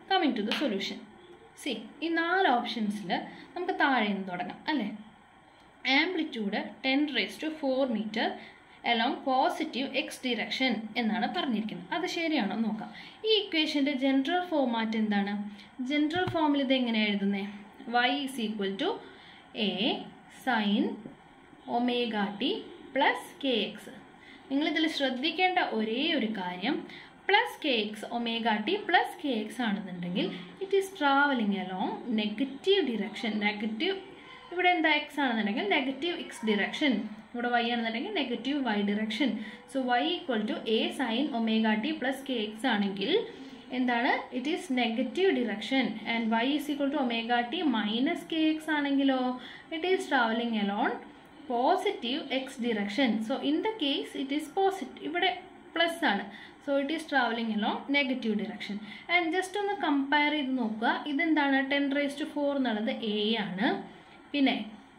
coming to the solution c ഈ നാല് ഓപ്ഷൻസിൽ നമുക്ക് താഴെ നിന്ന് തുടങ്ങാം അല്ലേ amplitude ten raise to four metre along positive x direction എന്നാണ് പറഞ്ഞിരിക്കുന്നത് അത് ശരിയാണോ നോക്കാം ഈ ഇക്വേഷൻ്റെ ജനറൽ ഫോമാറ്റ് എന്താണ് ജനറൽ ഫോമിൽ ഇത് എങ്ങനെയാണ് എഴുതുന്നത് y is equal to a sine omega T plus k x നിങ്ങളിതിൽ ശ്രദ്ധിക്കേണ്ട ഒരേ ഒരു കാര്യം plus k x omega T plus k x ആണെന്നുണ്ടെങ്കിൽ it is travelling along negative direction negative ഇവിടെ എന്താ എക്സ് ആണെന്നുണ്ടെങ്കിൽ നെഗറ്റീവ് എക്സ് ഡിറക്ഷൻ ഇവിടെ വൈ ആണെന്നുണ്ടെങ്കിൽ negative y direction so y equal to a sine omega T plus k x ആണെങ്കിൽ എന്താണ് it is negative direction and y is equal to omega t minus k x ആണെങ്കിലോ it is travelling along positive x direction so in the case it is positive ഇവിടെ plus ആണ് so it is travelling along negative direction and just ഒന്ന് compare ചെയ്ത് നോക്കുക ഇതെന്താണ് ten raise to four എന്നുള്ളത് a ആണ് പിന്നെ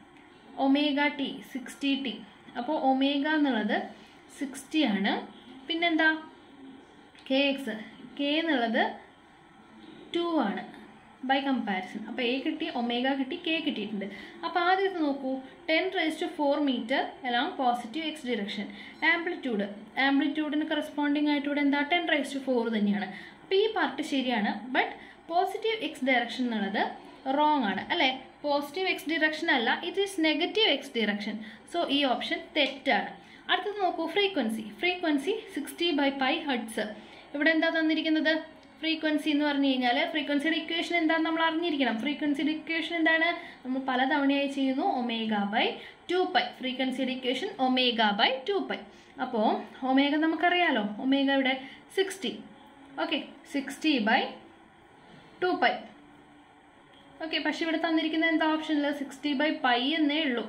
ഒമേഗ ടി സിക്സ്റ്റി ടി അപ്പോൾ ഒമേഗ എന്നുള്ളത് സിക്സ്റ്റി ആണ് പിന്നെന്താ കെ എക്സ് കെ എന്നുള്ളത് ടു ആണ് ബൈ കമ്പാരിസൺ അപ്പോൾ എ കിട്ടി ഒമേഗ കിട്ടി കെ കിട്ടിയിട്ടുണ്ട് അപ്പോൾ ആദ്യം ഇത് നോക്കൂ ten raise to four metre along positive x direction amplitude ആംപ്ലിറ്റ്യൂഡിന് കറസ്പോണ്ടിങ് ആയിട്ട് ഇവിടെ എന്താ ടെൻ റേസ് ടു ഫോർ തന്നെയാണ് അപ്പോൾ ഈ പാർട്ട് ശരിയാണ് ബട്ട് പോസിറ്റീവ് എക്സ് ഡയറക്ഷൻ എന്നുള്ളത് റോങ് ആണ് അല്ലേ പോസിറ്റീവ് എക്സ് ഡിറക്ഷൻ അല്ല it is negative x direction so ഈ ഓപ്ഷൻ തെറ്റാണ് അടുത്തത് നോക്കൂ frequency frequency sixty by pi hertz ഇവിടെ എന്താ തന്നിരിക്കുന്നത് ഫ്രീക്വൻസി എന്ന് പറഞ്ഞു കഴിഞ്ഞാൽ ഫ്രീക്വൻസിയുടെ ഇക്വേഷൻ എന്താണെന്ന് നമ്മൾ അറിഞ്ഞിരിക്കണം ഫ്രീക്വൻസിയുടെ ഇക്വേഷൻ എന്താണ് നമ്മൾ പലതവണയായി ചെയ്യുന്നു ഒമേഗ ബൈ ടു പൈ ഫ്രീക്വൻസിയുടെ equation omega by two pi അപ്പോൾ ഒമേഗ നമുക്കറിയാലോ ഒമേഗ ഇവിടെ sixty okay sixty by two pi okay പക്ഷെ ഇവിടെ തന്നിരിക്കുന്ന എന്താ ഓപ്ഷനിൽ സിക്സ്റ്റി ബൈ പൈ എന്നേ ഉള്ളൂ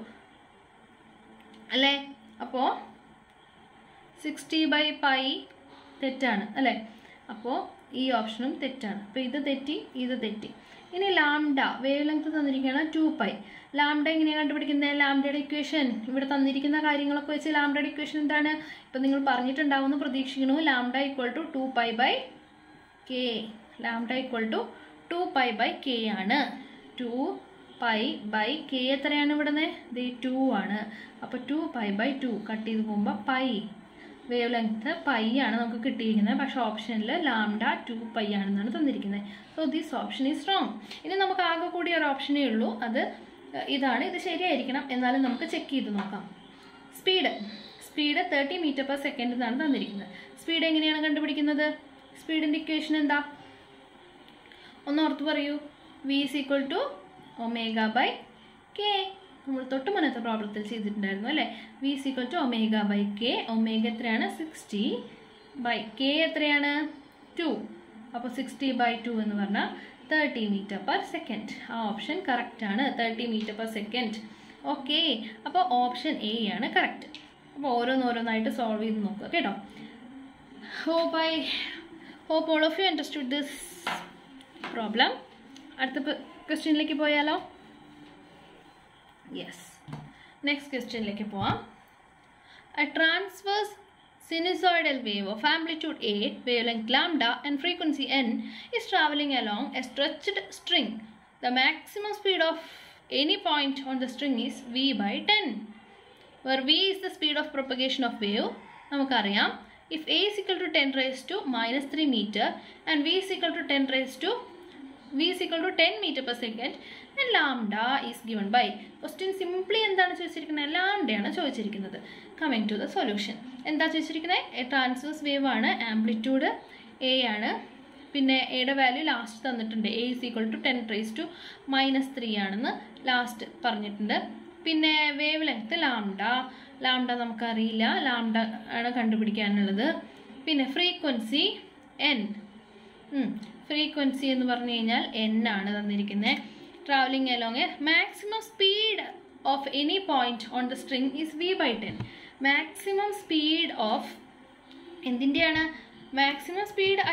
അല്ലേ അപ്പോൾ സിക്സ്റ്റി ബൈ പൈ തെറ്റാണ് അല്ലേ അപ്പോൾ ഈ ഓപ്ഷനും തെറ്റാണ് അപ്പോൾ ഇത് തെറ്റി ഇത് തെറ്റി ഇനി ലാംഡ വേവ് ലെങ്ത് തന്നിരിക്കുകയാണ് ടു പൈ ലാംഡ എങ്ങനെയാണ് കണ്ടുപിടിക്കുന്നത് ലാംഡയുടെ ഇക്വേഷൻ ഇവിടെ തന്നിരിക്കുന്ന കാര്യങ്ങളൊക്കെ വെച്ച് ലാംഡയുടെ ഇക്വേഷൻ എന്താണ് ഇപ്പം നിങ്ങൾ പറഞ്ഞിട്ടുണ്ടാവുമെന്ന് പ്രതീക്ഷിക്കുന്നു lambda equal to two pi by k lambda equal to two pi by k ആണ് ടു പൈ ബൈ കെ എത്രയാണ് ഇവിടുന്ന് ഇത് ടു ആണ് അപ്പോൾ two pi by two cut ചെയ്ത് പോകുമ്പോൾ പൈ വേവ് ലെങ്ത് പൈ ആണ് നമുക്ക് കിട്ടിയിരിക്കുന്നത് പക്ഷേ ഓപ്ഷനിൽ ലാംഡ ടു പൈ ആണെന്നാണ് തന്നിരിക്കുന്നത് so this option is wrong ഇനി നമുക്ക് ആകെ കൂടി ഒരു ഓപ്ഷനേ ഉള്ളൂ അത് ഇതാണ് ഇത് ശരിയായിരിക്കണം എന്നാലും നമുക്ക് ചെക്ക് ചെയ്ത് നോക്കാം speed speed thirty metre per second എന്നാണ് തന്നിരിക്കുന്നത് സ്പീഡ് എങ്ങനെയാണ് കണ്ടുപിടിക്കുന്നത് സ്പീഡിൻ്റെ ഇക്വേഷൻ എന്താ ഒന്ന് ഓർത്ത് പറയൂ v is equal to omega by k നമ്മൾ തൊട്ട് മുന്നത്തെ പ്രോബ്ലത്തിൽ ചെയ്തിട്ടുണ്ടായിരുന്നു അല്ലേ v is equal to omega by k omega എത്രയാണ് സിക്സ്റ്റി ബൈ കെ എത്രയാണ് ടു അപ്പോൾ സിക്സ്റ്റി ബൈ ടു എന്ന് പറഞ്ഞാൽ തേർട്ടി മീറ്റർ പെർ സെക്കൻഡ് ആ ഓപ്ഷൻ കറക്റ്റ് ആണ് thirty metre per second okay അപ്പോൾ ഓപ്ഷൻ എ ആണ് കറക്റ്റ് അപ്പോൾ ഓരോന്നോരോന്നായിട്ട് സോൾവ് ചെയ്ത് നോക്കുക കേട്ടോ hope I hope all of you understood this problem അടുത്ത ക്വസ്റ്റ്യനിലേക്ക് പോയാലോ യെസ് നെക്സ്റ്റ് ക്വസ്റ്റ്യനിലേക്ക് പോവാം a transverse sinusoidal wave of amplitude A, wavelength lambda and frequency n is traveling along a stretched string. The maximum speed of any point on the string is v by 10, where v is the speed of propagation of wave. നമുക്കറിയാം if a is equal to 10 raised to minus 3 meter and v is equal to 10 raised to v is equal to 10 meter per second and lambda is given by question simply എന്താണ് ചോദിച്ചിരിക്കുന്നത് ലാംഡയാണ് ചോദിച്ചിരിക്കുന്നത് coming to the solution എന്താ ചോദിച്ചിരിക്കുന്നത് transverse wave ആണ് amplitude a ആണ് പിന്നെ എയുടെ value last തന്നിട്ടുണ്ട് a is equal to ten raise to minus three ആണെന്ന് ലാസ്റ്റ് പറഞ്ഞിട്ടുണ്ട് പിന്നെ വേവ് ലെങ്ത് ലാംഡ ലാംഡ നമുക്കറിയില്ല ലാംഡ ആണ് കണ്ടുപിടിക്കാനുള്ളത് പിന്നെ ഫ്രീക്വൻസി എൻ ഫ്രീക്വൻസി എന്ന് പറഞ്ഞു കഴിഞ്ഞാൽ എൻ ആണ് തന്നിരിക്കുന്നത് travelling along a maximum speed of any point on the string is v by ten maximum speed of എന്തിൻ്റെയാണ് maximum speed at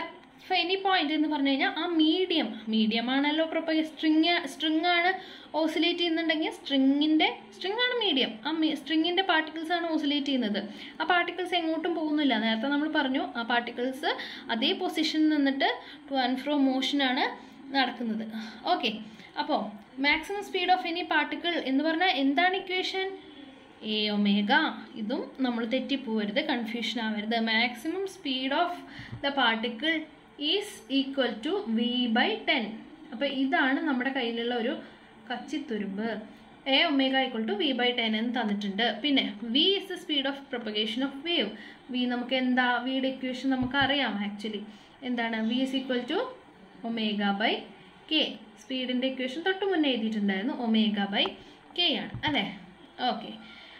any point എന്ന് പറഞ്ഞു കഴിഞ്ഞാൽ ആ മീഡിയം മീഡിയം ആണല്ലോ പ്രൊപ്പ സ്ട്രിങ് സ്ട്രിങ് ആണ് ഓസിലേറ്റ് ചെയ്യുന്നുണ്ടെങ്കിൽ സ്ട്രിങ്ങിൻ്റെ സ്ട്രിങ് ആണ് മീഡിയം ആ സ്ട്രിങ്ങിൻ്റെ പാർട്ടിക്കിൾസ് ആണ് ഓസിലേറ്റ് ചെയ്യുന്നത് ആ പാർട്ടിക്കിൾസ് എങ്ങോട്ടും പോകുന്നില്ല നേരത്തെ നമ്മൾ പറഞ്ഞു ആ പാർട്ടിക്കിൾസ് അതേ പൊസിഷനിൽ നിന്നിട്ട് ടു ആൻഡ് ഫ്രോ മോഷനാണ് നടക്കുന്നത് ഓക്കെ അപ്പോൾ maximum speed of any particle എന്ന് പറഞ്ഞാൽ എന്താണ് ഇക്വേഷൻ എ ഒമേഗ ഇതും നമ്മൾ തെറ്റിപ്പോവരുത് കൺഫ്യൂഷൻ ആവരുത് maximum speed of the particle is equal to v by ten അപ്പോൾ ഇതാണ് നമ്മുടെ കയ്യിലുള്ള ഒരു കച്ചിത്തുരുമ്പ് a omega equal to v by ten എന്ന് തന്നിട്ടുണ്ട് പിന്നെ v is the speed of propagation of wave v നമുക്ക് എന്താ വിയുടെ ഇക്വേഷൻ നമുക്ക് അറിയാം ആക്ച്വലി എന്താണ് v is equal to omega by K സ്പീഡിൻ്റെ ഇക്വേഷൻ തൊട്ട് മുന്നേ എഴുതിയിട്ടുണ്ടായിരുന്നു ഒമേഗ ബൈ കെ ആണ് അല്ലേ ഓക്കെ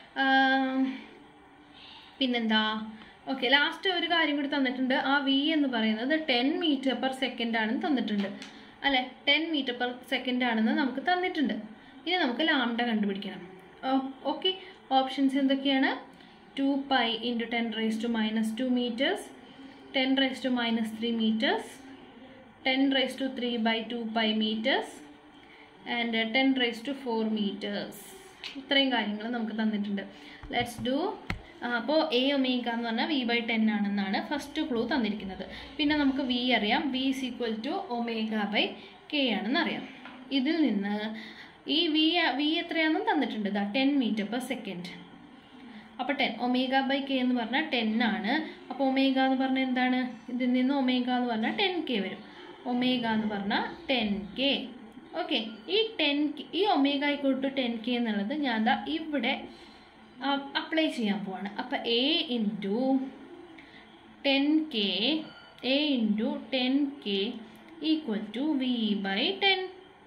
പിന്നെന്താ ഓക്കെ ലാസ്റ്റ് ഒരു കാര്യം കൂടി തന്നിട്ടുണ്ട് ആ വി എന്ന് പറയുന്നത് ടെൻ മീറ്റർ പെർ സെക്കൻഡ് ആണെന്ന് തന്നിട്ടുണ്ട് അല്ലേ ടെൻ മീറ്റർ പെർ സെക്കൻഡ് ആണെന്ന് നമുക്ക് തന്നിട്ടുണ്ട് ഇനി നമുക്ക് ലാംഡ കണ്ടുപിടിക്കണം ഓക്കെ ഓപ്ഷൻസ് എന്തൊക്കെയാണ് two pi into ten raise to minus two metres ten raise to minus three metres ten raise to three by two pi metres and ten raise to four metres ഇത്രയും കാര്യങ്ങൾ നമുക്ക് തന്നിട്ടുണ്ട് let's do അപ്പോൾ a omega എന്ന് പറഞ്ഞാൽ v by ten ആണെന്നാണ് first clue തന്നിരിക്കുന്നത് പിന്നെ നമുക്ക് വി അറിയാം v is equal to omega by k ആണെന്ന് അറിയാം ഇതിൽ നിന്ന് ഈ വി വി എത്രയാണെന്നും തന്നിട്ടുണ്ട് ഇതാ ടെൻ മീറ്റർ പെർ സെക്കൻഡ് അപ്പോൾ ടെൻ ഒമേഗ ബൈ കെ എന്ന് പറഞ്ഞാൽ ടെൻ ആണ് അപ്പോൾ ഒമേഗ എന്ന് പറഞ്ഞാൽ എന്താണ് ഇതിൽ നിന്ന് ഒമേഗ എന്ന് പറഞ്ഞാൽ ടെൻ കെ വരും ഒമേഗ എന്ന് പറഞ്ഞാൽ ടെൻ കെ ഓക്കെ ഈ ടെൻ ഈ omega equal to ten k എന്നുള്ളത് ഞാൻ ദാ ഇവിടെ അപ്ലൈ ചെയ്യാൻ പോവാണ് അപ്പം a into ten k a into ten k equal to v by ten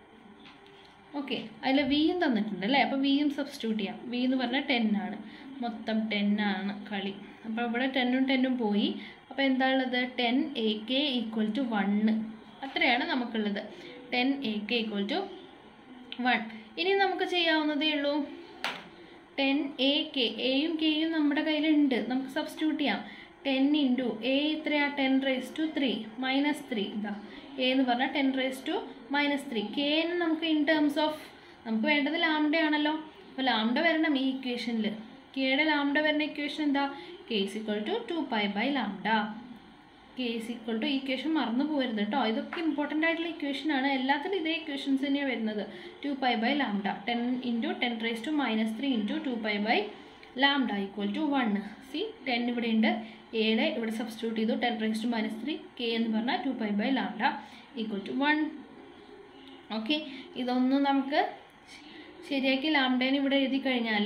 okay അതിൽ വിയും തന്നിട്ടുണ്ട് അല്ലേ അപ്പോൾ വിയും സബ്സ്റ്റിറ്റ്യൂട്ട് ചെയ്യാം വി എന്ന് പറഞ്ഞാൽ ടെൻ ആണ് മൊത്തം ടെൻ ആണ് കളി അപ്പോൾ ഇവിടെ ടെന്നും ടെന്നും പോയി അപ്പോൾ എന്താ ഉള്ളത് ten a k equal to one അത്രയാണ് നമുക്കുള്ളത് ten a k equal to one ഇനി നമുക്ക് ചെയ്യാവുന്നതേ ഉള്ളൂ ടെൻ എ കെ എയും കെയും നമ്മുടെ കയ്യിലുണ്ട് നമുക്ക് സബ്സ്റ്റിറ്റ്യൂട്ട് ചെയ്യാം ടെൻ ഇൻറ്റു എ എത്രയാ ten raise to three minus three ഇതാ എ എന്ന് പറഞ്ഞാൽ ten raise to minus three കെന് നമുക്ക് ഇൻ ടേംസ് ഓഫ് നമുക്ക് വേണ്ടത് ലാംഡ ആണല്ലോ അപ്പോൾ ലാംഡ വരണം ഈ ഇക്വേഷനിൽ കെയുടെ ലാംഡ വരുന്ന ഇക്വേഷൻ എന്താ k is equal to two pi by lambda k is equal to equation മറന്നു പോകരുത് കേട്ടോ ഇതൊക്കെ ഇമ്പോർട്ടൻ്റ് ആയിട്ടുള്ള ഇക്വേഷൻ ആണ് എല്ലാത്തിലും ഇതേ ഇക്വേഷൻസ് തന്നെയാണ് വരുന്നത് two pi by lambda ten into ten raise to minus three into two pi by lambda equal to one c ten ഇവിടെ ഉണ്ട് എയുടെ ഇവിടെ സബ്സ്റ്റിറ്റ്യൂട്ട് ചെയ്തു ten raise to minus three k എന്ന് പറഞ്ഞാൽ two pi by lambda equal to one okay ഇതൊന്നും നമുക്ക് ശരിയാക്കി ലാംഡേനെ ഇവിടെ എഴുതി കഴിഞ്ഞാൽ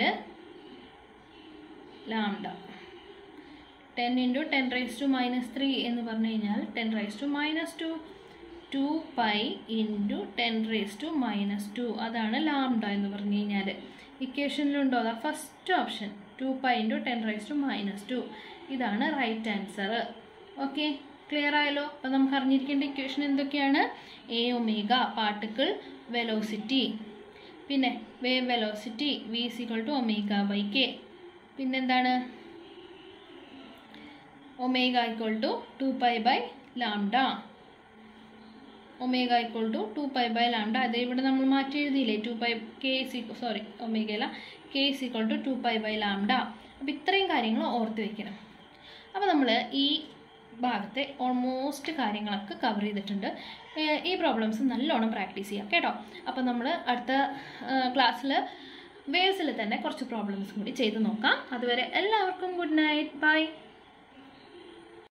lambda ten into ten raise to minus three എന്ന് പറഞ്ഞു കഴിഞ്ഞാൽ ten raise to minus to two pi into ten raise to minus two അതാണ് ലാംഡ എന്ന് പറഞ്ഞു കഴിഞ്ഞാൽ ഇക്വേഷനിലുണ്ടോ അതാ first option two pi into ten raise to minus two ഇതാണ് റൈറ്റ് ആൻസർ ഓക്കെ ക്ലിയർ ആയല്ലോ അപ്പോൾ നമുക്ക് അറിഞ്ഞിരിക്കേണ്ട ഇക്വേഷൻ എന്തൊക്കെയാണ് എ ഒമേഗ പാർട്ടിക്കിൾ വെലോസിറ്റി പിന്നെ wave velocity v is equal to omega by k പിന്നെന്താണ് omega equal to two pi by lambda omega equal to two pi by lambda അത് ഇവിടെ നമ്മൾ മാറ്റി എഴുതിയില്ലേ to pi k c sorry ഒമേഗയല്ല k c equal to two pi by lambda അപ്പോൾ ഇത്രയും കാര്യങ്ങൾ ഓർത്ത് വയ്ക്കണം അപ്പോൾ നമ്മൾ ഈ ഭാഗത്തെ ഓൾമോസ്റ്റ് കാര്യങ്ങളൊക്കെ കവർ ചെയ്തിട്ടുണ്ട് ഏഹ് ഈ പ്രോബ്ലംസ് നല്ലോണം പ്രാക്ടീസ് ചെയ്യാം കേട്ടോ അപ്പോൾ നമ്മൾ അടുത്ത ക്ലാസ്സിൽ വേവ്സിൽ തന്നെ കുറച്ച് പ്രോബ്ലംസ് കൂടി ചെയ്ത് നോക്കാം അതുവരെ എല്ലാവർക്കും ഗുഡ് നൈറ്റ് ബൈ